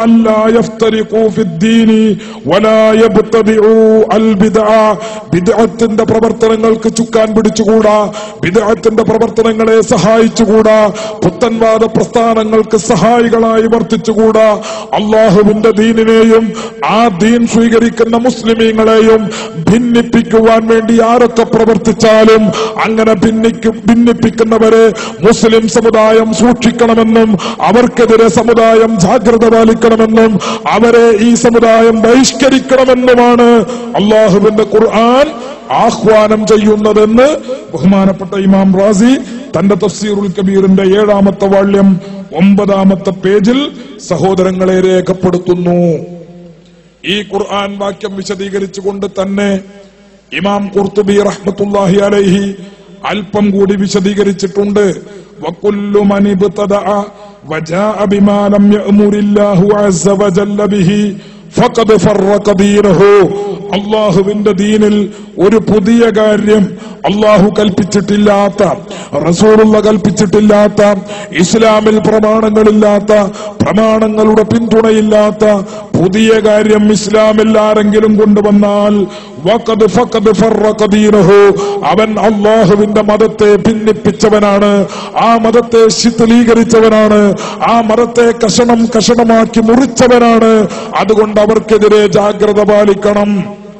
ألا يفترقوا في الدين ولا يبتدعوا البدع ബിദ്അത്തിന്റെ പ്രവർത്തനങ്ങൾക്ക് ചുക്കാൻ പിടിച്ചുകൂടാ ബിദ്അത്തിന്റെ പ്രവർത്തനങ്ങളെ സഹായിച്ചുകൂടാ പുത്തൻവാദ പ്രസ്ഥാനങ്ങൾക്ക് സഹായികളായി വർത്തിച്ചുകൂടാ അള്ളാഹുവിന്റെ ദീനിനെയും ആ ദീൻ സ്വീകരിക്കുന്ന മുസ്ലിമീങ്ങളെയും ഭിന്നിപ്പിക്കുവാൻ വേണ്ടി ആരൊക്കെ പ്രവർത്തിച്ചാലും അങ്ങനെ ഭിന്നിക്കും ഭിന്നിപ്പിക്കുന്നവരെ മുസ്ലിം സമുദായം സൂക്ഷിക്കണമെന്നും അവർക്കെതിരെ സമുദായം ജാഗ്രത പാലിക്കണമെന്നും അവരെ ഈ സമുദായം ബഹിഷ്കരിക്കണമെന്നുമാണ് അള്ളാഹുവിന്റെ ഖുർആൻ ആഹ്വാനം ചെയ്യുന്നതെന്ന് ബഹുമാനപ്പെട്ട ഇമാം റാസി തന്റെ തഫ്സീറുൽ കബീറിന്റെ ഏഴാമത്തെ വാള്യം ഒമ്പതാമത്തെ പേജിൽ സഹോദരങ്ങളെ രേഖപ്പെടുത്തുന്നു ഈ ഖുർആൻ വാക്യം വിശദീകരിച്ചുകൊണ്ട് തന്നെ ഇമാം ഖുർത്തുബി റഹ്മത്തുല്ലാഹി അലൈഹി അല്പം കൂടി വിശദീകരിച്ചിട്ടുണ്ട് വകുല്ലു മൻ ഇബ്തദഅ വജാഅ ബിമാ ലം യഅ്മുരില്ലാഹു അസ്സ വജല്ല ബിഹി ഫഖദ് ഫറഖ ദീനഹു അള്ളാഹുവിന്റെ ദീനിൽ ഒരു പുതിയ കാര്യം അള്ളാഹു കൽപ്പിച്ചിട്ടില്ലാത്ത റസൂലുള്ള കൽപ്പിച്ചിട്ടില്ലാത്ത ഇസ്ലാമിൽ പ്രമാണങ്ങളില്ലാത്ത പ്രമാണങ്ങളുടെ പിന്തുണയില്ലാത്ത പുതിയ കാര്യം ഇസ്ലാമിൽ ആരെങ്കിലും കൊണ്ടുവന്നാൽ വഖദ് ഫഖദ് ഫറഖ ദീനഹു അവൻ അള്ളാഹുവിന്റെ മതത്തെ ഭിന്നിപ്പിച്ചവനാണ് ആ മതത്തെ ശിഥിലീകരിച്ചവനാണ് ആ മതത്തെ കഷണം കഷണമാക്കി മുറിച്ചവനാണ് അതുകൊണ്ട് അവർക്കെതിരെ ജാഗ്രത പാലിക്കണം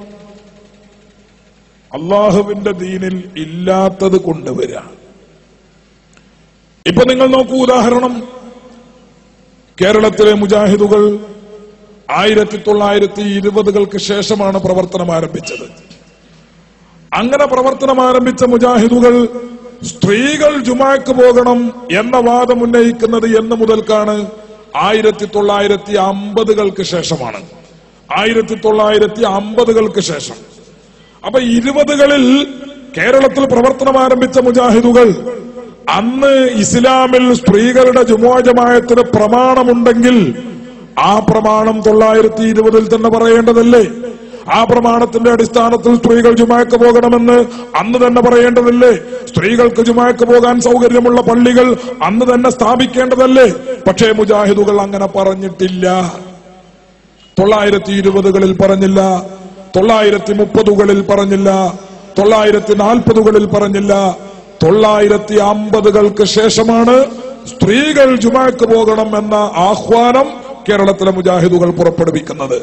അള്ളാഹുവിന്റെ ദീനിൽ ഇല്ലാത്തത് കൊണ്ടുവരാം ഇപ്പൊ നിങ്ങൾ നോക്കൂ ഉദാഹരണം കേരളത്തിലെ മുജാഹിദുകൾ ആയിരത്തി തൊള്ളായിരത്തി ഇരുപതുകൾക്ക് ശേഷമാണ് പ്രവർത്തനം ആരംഭിച്ചത് അങ്ങനെ പ്രവർത്തനം ആരംഭിച്ച മുജാഹിദുകൾ സ്ത്രീകൾ ജുമാക്ക് പോകണം എന്ന വാദം ഉന്നയിക്കുന്നത് എന്ന് മുതൽക്കാണ് ആയിരത്തി തൊള്ളായിരത്തി അമ്പതുകൾക്ക് ശേഷമാണ് ആയിരത്തി തൊള്ളായിരത്തി അമ്പതുകൾക്ക് ശേഷം അപ്പൊ ഇരുപതുകളിൽ കേരളത്തിൽ പ്രവർത്തനം ആരംഭിച്ച മുജാഹിദുകൾ അന്ന് ഇസ്ലാമിൽ സ്ത്രീകളുടെ ജുമോജമായത്തിന് പ്രമാണമുണ്ടെങ്കിൽ ആ പ്രമാണം തൊള്ളായിരത്തി ഇരുപതിൽ തന്നെ പറയേണ്ടതല്ലേ ആ പ്രമാണത്തിന്റെ അടിസ്ഥാനത്തിൽ സ്ത്രീകൾ ജുമാക്ക് പോകണമെന്ന് അന്ന് തന്നെ പറയേണ്ടതല്ലേ സ്ത്രീകൾക്ക് ജുമാക്ക് പോകാൻ സൗകര്യമുള്ള പള്ളികൾ അന്ന് തന്നെ സ്ഥാപിക്കേണ്ടതല്ലേ പക്ഷേ മുജാഹിദുകൾ അങ്ങനെ പറഞ്ഞിട്ടില്ല തൊള്ളായിരത്തി ഇരുപതുകളിൽ പറഞ്ഞില്ല തൊള്ളായിരത്തി മുപ്പതുകളിൽ പറഞ്ഞില്ല തൊള്ളായിരത്തി നാൽപ്പതുകളിൽ പറഞ്ഞില്ല തൊള്ളായിരത്തി അമ്പതുകൾക്ക് ശേഷമാണ് സ്ത്രീകൾ ജുമാക്ക് പോകണം എന്ന ആഹ്വാനം കേരളത്തിലെ മുജാഹിദുകൾ പുറപ്പെടുവിക്കുന്നത്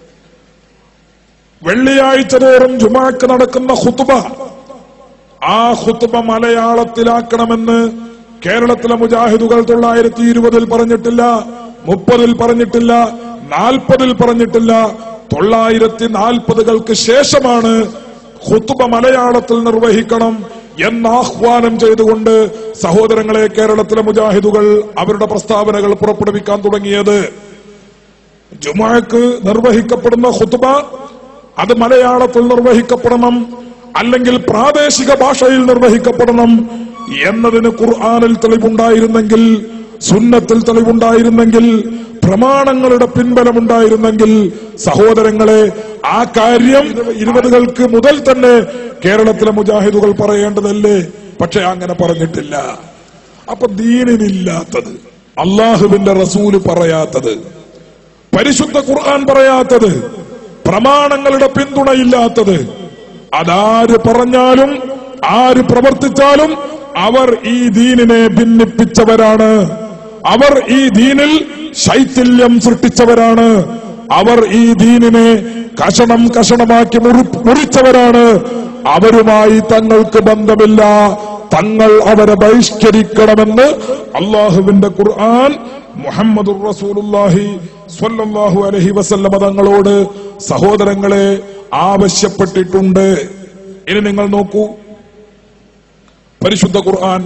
വെള്ളിയാഴ്ച തോറും ജുമാക്ക് നടക്കുന്ന ഹുത്തുബ ആ ഹുത്തുബ മലയാളത്തിലാക്കണമെന്ന് കേരളത്തിലെ മുജാഹിദുകൾ തൊള്ളായിരത്തി ഇരുപതിൽ പറഞ്ഞിട്ടില്ല മുപ്പതിൽ പറഞ്ഞിട്ടില്ല നാൽപ്പതിൽ പറഞ്ഞിട്ടില്ല തൊള്ളായിരത്തി നാൽപ്പതുകൾക്ക് ശേഷമാണ് ഹുത്തുബ മലയാളത്തിൽ നിർവഹിക്കണം എന്ന് ആഹ്വാനം ചെയ്തുകൊണ്ട് സഹോദരങ്ങളെ കേരളത്തിലെ മുജാഹിദുകൾ അവരുടെ പ്രസ്താവനകൾ പുറപ്പെടുവിക്കാൻ തുടങ്ങിയത് ജുമാക്ക് നിർവഹിക്കപ്പെടുന്ന ഹുത്തുബ അത് മലയാളത്തിൽ നിർവഹിക്കപ്പെടണം അല്ലെങ്കിൽ പ്രാദേശിക ഭാഷയിൽ നിർവഹിക്കപ്പെടണം എന്നതിന് ഖുർആാനിൽ തെളിവുണ്ടായിരുന്നെങ്കിൽ സുന്നത്തിൽ തെളിവുണ്ടായിരുന്നെങ്കിൽ പ്രമാണങ്ങളുടെ പിൻബലമുണ്ടായിരുന്നെങ്കിൽ സഹോദരങ്ങളെ ആ കാര്യം ഇരുപതുകൾക്ക് മുതൽ തന്നെ കേരളത്തിലെ മുജാഹിദുകൾ പറയേണ്ടതല്ലേ പക്ഷെ അങ്ങനെ പറഞ്ഞിട്ടില്ല അപ്പൊ ദീനിനില്ലാത്തത് അള്ളാഹുവിന്റെ റസൂല് പറയാത്തത് പരിശുദ്ധ ഖുർആൻ പറയാത്തത് പ്രമാണങ്ങളുടെ പിന്തുണയില്ലാത്തത് അതാര് പറഞ്ഞാലും ആര് പ്രവർത്തിച്ചാലും അവർ ഈ ദീനിനെ ഭിന്നിപ്പിച്ചവരാണ് അവർ ഈ ദീനിൽ ശൈഥില്യം സൃഷ്ടിച്ചവരാണ് അവർ ഈ ദീനിനെ കഷണം കഷണമാക്കി മുറി- മുറിച്ചവരാണ് അവരുമായി തങ്ങൾക്ക് ബന്ധമില്ല തങ്ങൾ അവരെ ബഹിഷ്കരിക്കണമെന്ന് അള്ളാഹുവിന്റെ ഖുർആൻ മുഹമ്മദ് റസൂലുള്ളാഹി സ്വല്ലല്ലാഹു അലൈഹി വസല്ലമ തങ്ങളോട് സഹോദരങ്ങളെ ആവശ്യപ്പെട്ടിട്ടുണ്ട് ഇനി നിങ്ങൾ നോക്കൂ പരിശുദ്ധ ഖുർആൻ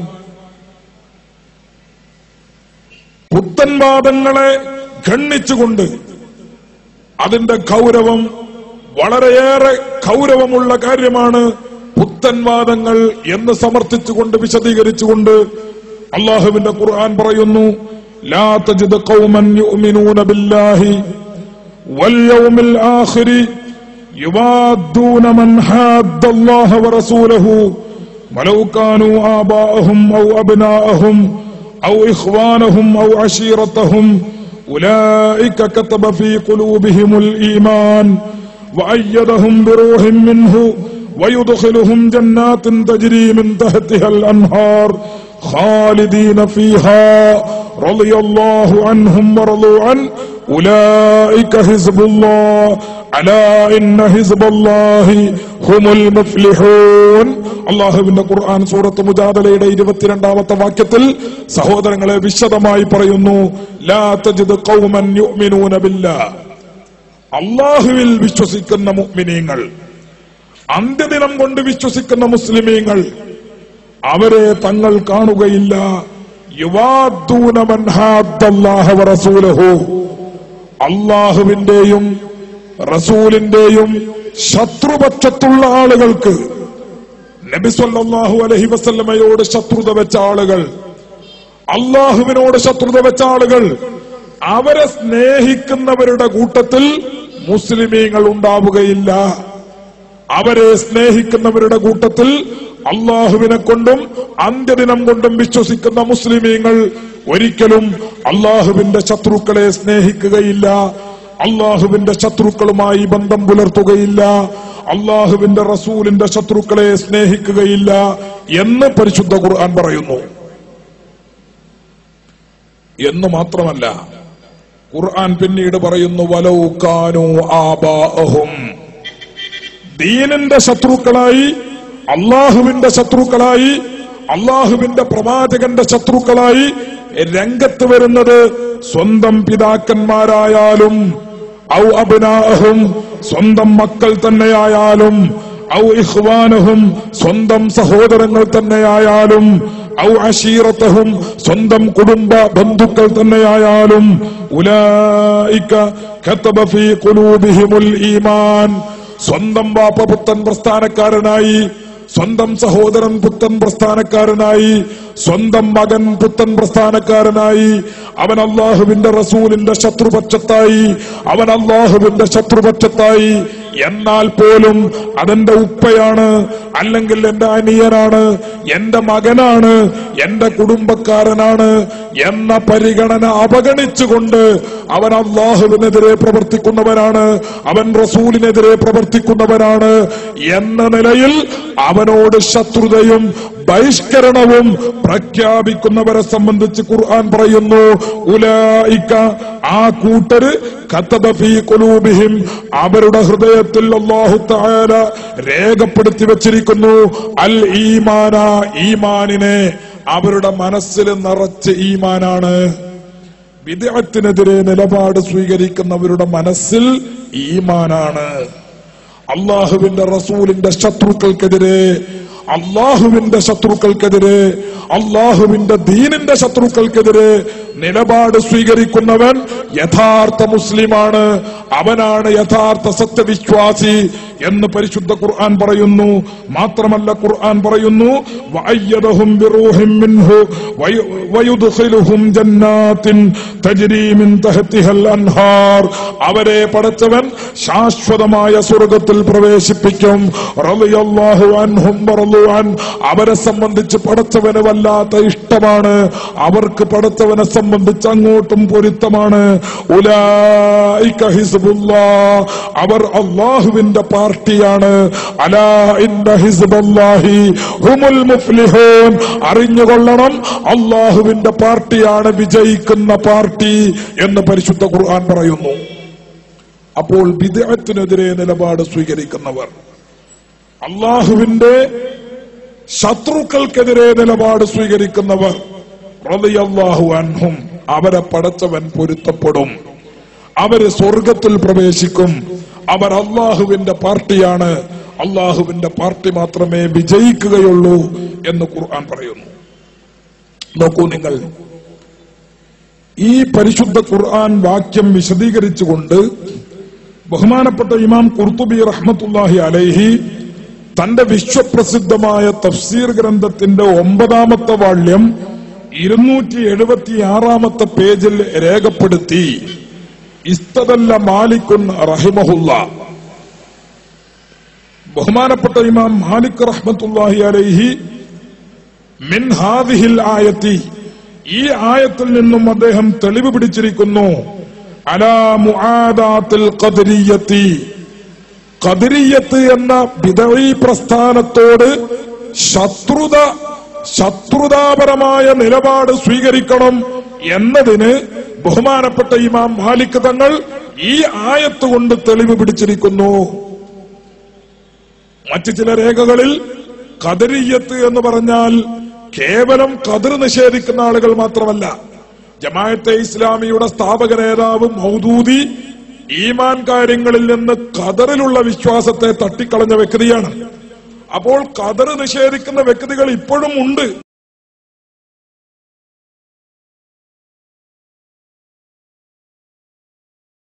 പുത്തൻവാദങ്ങളെ ഖണ്ഡിച്ചുകൊണ്ട് അതിന്റെ ഗൗരവം വളരെയേറെ ഗൗരവമുള്ള കാര്യമാണ് പുത്തൻവാദങ്ങൾ എന്ന് സമർത്ഥിച്ചുകൊണ്ട് വിശദീകരിച്ചുകൊണ്ട് അള്ളാഹുവിന്റെ ഖുർആൻ പറയുന്നു ലാ തജിദ് ഖൗമൻ യുഅ്മിനൂന ബില്ലാഹി واليوم الآخر يوادون من حاد الله ورسوله ولو كانوا آباءهم أو أبناءهم أو إخوانهم أو عشيرتهم أولئك كتب في قلوبهم الإيمان وأيدهم بروح منه ويدخلهم جنات تجري من تحتها الأنهار خالدين فيها رضي الله عنهم ورضوا عنه أولئك حزب الله ألا إن حزب الله هم المفلحون അള്ളാഹുവിന്റെ ഖുർആൻ സൂറത്ത് മുജാദലയുടെ ഇരുപത്തിരണ്ടാമത്തെ വാക്യത്തിൽ സഹോദരങ്ങളെ വിശദമായി പറയുന്നു ലാ തജിദ് ഖൗമൻ യുഅ്മിനൂന ബില്ലാഹ് അള്ളാഹുവിൽ വിശ്വസിക്കുന്ന മുഅ്മിനീങ്ങൾ അന്ത്യദിനം കൊണ്ട് വിശ്വസിക്കുന്ന മുസ്ലിമീങ്ങൾ അവരെ തങ്ങൾ കാണുകയില്ല യുവാദൂന മൻ ഹാദ്ദല്ലാഹ വറസൂലഹു അള്ളാഹുവിന്റെയും റസൂലിന്റെയും ശത്രുപക്ഷത്തുള്ള ആളുകൾക്ക് നബി സല്ലല്ലാഹു അലൈഹി വസല്ലമയോട് ശത്രുത വെച്ച ആളുകൾ അള്ളാഹുവിനോട് ശത്രുത വെച്ച ആളുകൾ അവരെ സ്നേഹിക്കുന്നവരുടെ കൂട്ടത്തിൽ മുസ്ലിമീങ്ങൾ ഉണ്ടാവുകയില്ല അവരെ സ്നേഹിക്കുന്നവരുടെ കൂട്ടത്തിൽ അള്ളാഹുവിനെ കൊണ്ടും അന്ത്യദിനം കൊണ്ടും വിശ്വസിക്കുന്ന മുസ്ലിമീങ്ങൾ ഒരിക്കലും അള്ളാഹുവിന്റെ ശത്രുക്കളെ സ്നേഹിക്കുകയില്ല അള്ളാഹുവിന്റെ ശത്രുക്കളുമായി ബന്ധം പുലർത്തുകയില്ല അള്ളാഹുവിന്റെ റസൂലിന്റെ ശത്രുക്കളെ സ്നേഹിക്കുകയില്ല എന്ന് പരിശുദ്ധ ഖുർആൻ പറയുന്നു എന്ന് മാത്രമല്ല ഖുർആൻ പിന്നീട് പറയുന്നു വലൗക്കാനു ആബാഅഹും ദീനിന്റെ ശത്രുക്കളായി അള്ളാഹുവിന്റെ ശത്രുക്കളായി അള്ളാഹുവിന്റെ പ്രവാചകന്റെ ശത്രുക്കളായി രംഗത്ത് വരുന്നത് സ്വന്തം പിതാക്കന്മാരായാലും ഔ അബിനാഹും സ്വന്തം മക്കൾ തന്നെയായാലും ഔ ഇഹ്വാനഹും സ്വന്തം സഹോദരങ്ങൾ തന്നെയായാലും ഔ അഷീറത്തഹും സ്വന്തം കുടുംബ ബന്ധുക്കൾ തന്നെയായാലും ഉലായിക്ക കതബ ഫീ ഖുലൂബിഹിമുൽ ഈമാൻ സ്വന്തം വാപ്പ പുത്തൻ പ്രസ്ഥാനക്കാരനായി സ്വന്തം സഹോദരൻ പുത്തൻ പ്രസ്ഥാനക്കാരനായി സ്വന്തം മകൻ പുത്തൻ പ്രസ്ഥാനക്കാരനായി അവൻ അള്ളാഹുവിന്റെ റസൂലിന്റെ ശത്രുപക്ഷത്തായി അവൻ അള്ളാഹുവിന്റെ ശത്രുപക്ഷത്തായി എന്നാൽ പോലും അതെന്റെ ഉപ്പയാണ് അല്ലെങ്കിൽ എന്റെ അനിയനാണ് എന്റെ മകനാണ് എന്റെ കുടുംബക്കാരനാണ് എന്ന പരിഗണന അവഗണിച്ചുകൊണ്ട് അവൻ അള്ളാഹുവിനെതിരെ പ്രവർത്തിക്കുന്നവനാണ് അവൻ റസൂലിനെതിരെ പ്രവർത്തിക്കുന്നവനാണ് എന്ന നിലയിൽ അവനോട് ശത്രുതയും ബഹിഷ്കരണവും പ്രഖ്യാപിക്കുന്നവരെ സംബന്ധിച്ച് ഖുർആൻ പറയുന്നു ഉലായിക്ക ആ കൂട്ടര് കത്തബ ഫീ ഖുലൂബിഹിം അവരുടെ ഹൃദയത്തിൽ അല്ലാഹു തആല രേഖപ്പെടുത്തി വച്ചിരിക്കുന്നു അൽ ഈമാന ഈമാനിനെ അവരുടെ മനസ്സിൽ നിറച്ച് ഈമാനാണ് വിദേഹത്തിനെതിരെ നിലപാട് സ്വീകരിക്കുന്നവരുടെ മനസ്സിൽ ഈമാനാണ് അള്ളാഹുവിന്റെ റസൂലിന്റെ ശത്രുക്കൾക്കെതിരെ അള്ളാഹുവിന്റെ ശത്രുക്കൾക്കെതിരെ അള്ളാഹുവിന്റെ ദീനിന്റെ ശത്രുക്കൾക്കെതിരെ നിലപാട് സ്വീകരിക്കുന്നവൻ യഥാർത്ഥ മുസ്ലിമാണ് അവനാണ് യഥാർത്ഥ സത്യവിശ്വാസി എന്ന് പരിശുദ്ധ ഖുർആൻ പറയുന്നു മാത്രമല്ല ഖുർആൻ പറയുന്നു വഅയ്യദഹും ബിറൂഹിൻ മിൻഹു വയ- വയുദ്ഖിലുഹും ജന്നാത്തിൻ തജ്രി മിൻ തഹ്തിഹൽ അൻഹാർ അവരെ പടച്ചവൻ ശാശ്വതമായ സ്വർഗത്തിൽ പ്രവേശിപ്പിക്കും റളിയല്ലാഹു അൻഹും വറളു അൻ അവരെ സംബന്ധിച്ച് പടച്ചവന് വല്ലാത്ത ഇഷ്ടമാണ് അവർക്ക് പടച്ചവനെ സംബന്ധിച്ച് അങ്ങോട്ടും പൊരുത്തമാണ് ഉലായിക ഹിസ്ബുല്ലാ അവർ അള്ളാഹുവിന്റെ പാർട്ടിയാണ് അലാ ഇന്ന ഹിസ്ബല്ലാഹി ഹുമുൽ മുഫ്ലിഹൂൻ അറിഞ്ഞുകൊള്ളണം അള്ളാഹുവിന്റെ പാർട്ടിയാണ് വിജയിക്കുന്ന പാർട്ടി എന്ന് പരിശുദ്ധ ഖുർആൻ പറയുന്നു അപ്പോൾ വിദേഹത്തിനെതിരെ നിലപാട് സ്വീകരിക്കുന്നവർ അള്ളാഹുവിന്റെ ശത്രുക്കൾക്കെതിരെ നിലപാട് സ്വീകരിക്കുന്നവർ റളിയല്ലാഹു അൻഹും അവരെ പടച്ചവൻ പൊരുത്തപ്പെടും അവര് സ്വർഗത്തിൽ പ്രവേശിക്കും അവർ അള്ളാഹുവിന്റെ പാർട്ടിയാണ് അള്ളാഹുവിന്റെ പാർട്ടി മാത്രമേ വിജയിക്കുകയുള്ളൂ എന്ന് ഖുർആൻ പറയുന്നു നോക്കൂ നിങ്ങൾ ഈ പരിശുദ്ധ ഖുർആൻ വാക്യം വിശദീകരിച്ചുകൊണ്ട് ബഹുമാനപ്പെട്ട ഇമാം കുർത്തുബി റഹ്മത്തുല്ലാഹി അലൈഹി തന്റെ വിശ്വപ്രസിദ്ധമായ തഫ്സീർ ഗ്രന്ഥത്തിന്റെ ഒമ്പതാമത്തെ വാള്യം ഇരുന്നൂറ്റി എഴുപത്തി ആറാമത്തെ പേജിൽ രേഖപ്പെടുത്തി ഇസ്തദല്ല മാലിക്കുൻ റഹിമഹുല്ല ബഹുമാനപ്പെട്ട ഇമാം മാലിക് റഹ്മത്തുല്ലാഹി അലൈഹി മിൻ ഹാദിഹിൽ ആയത്തി ഈ ആയത്തിൽ നിന്നും അദ്ദേഹം തെളിവ് പിടിച്ചിരിക്കുന്നു അലാ മുആദാത്തിൽ ഖദരിയത്തി ഖദരിയത്ത് എന്ന ബിദഈ പ്രസ്ഥാനത്തോട് ശത്രുത ശത്രുതാപരമായ നിലപാട് സ്വീകരിക്കണം എന്നതിന് ബഹുമാനപ്പെട്ട ഇമാം മാലിക് തങ്ങൾ ഈ ആയത്ത് കൊണ്ട് തെളിവ് പിടിച്ചിരിക്കുന്നു മറ്റു ചില രേഖകളിൽ ഖദരിയത്ത് എന്ന് പറഞ്ഞാൽ കേവലം കതിർ നിഷേധിക്കുന്ന ആളുകൾ മാത്രമല്ല ജമാഅത്തെ ഇസ്ലാമിയുടെ സ്ഥാപക നേതാവ് മൗദൂദി ഈമാൻ കാര്യങ്ങളിൽ നിന്ന് ഖദറിലുള്ള വിശ്വാസത്തെ തട്ടിക്കളഞ്ഞ വ്യക്തിയാണ് അപ്പോൾ ഖദർ നിഷേധിക്കുന്ന വ്യക്തികൾ ഇപ്പോഴും ഉണ്ട്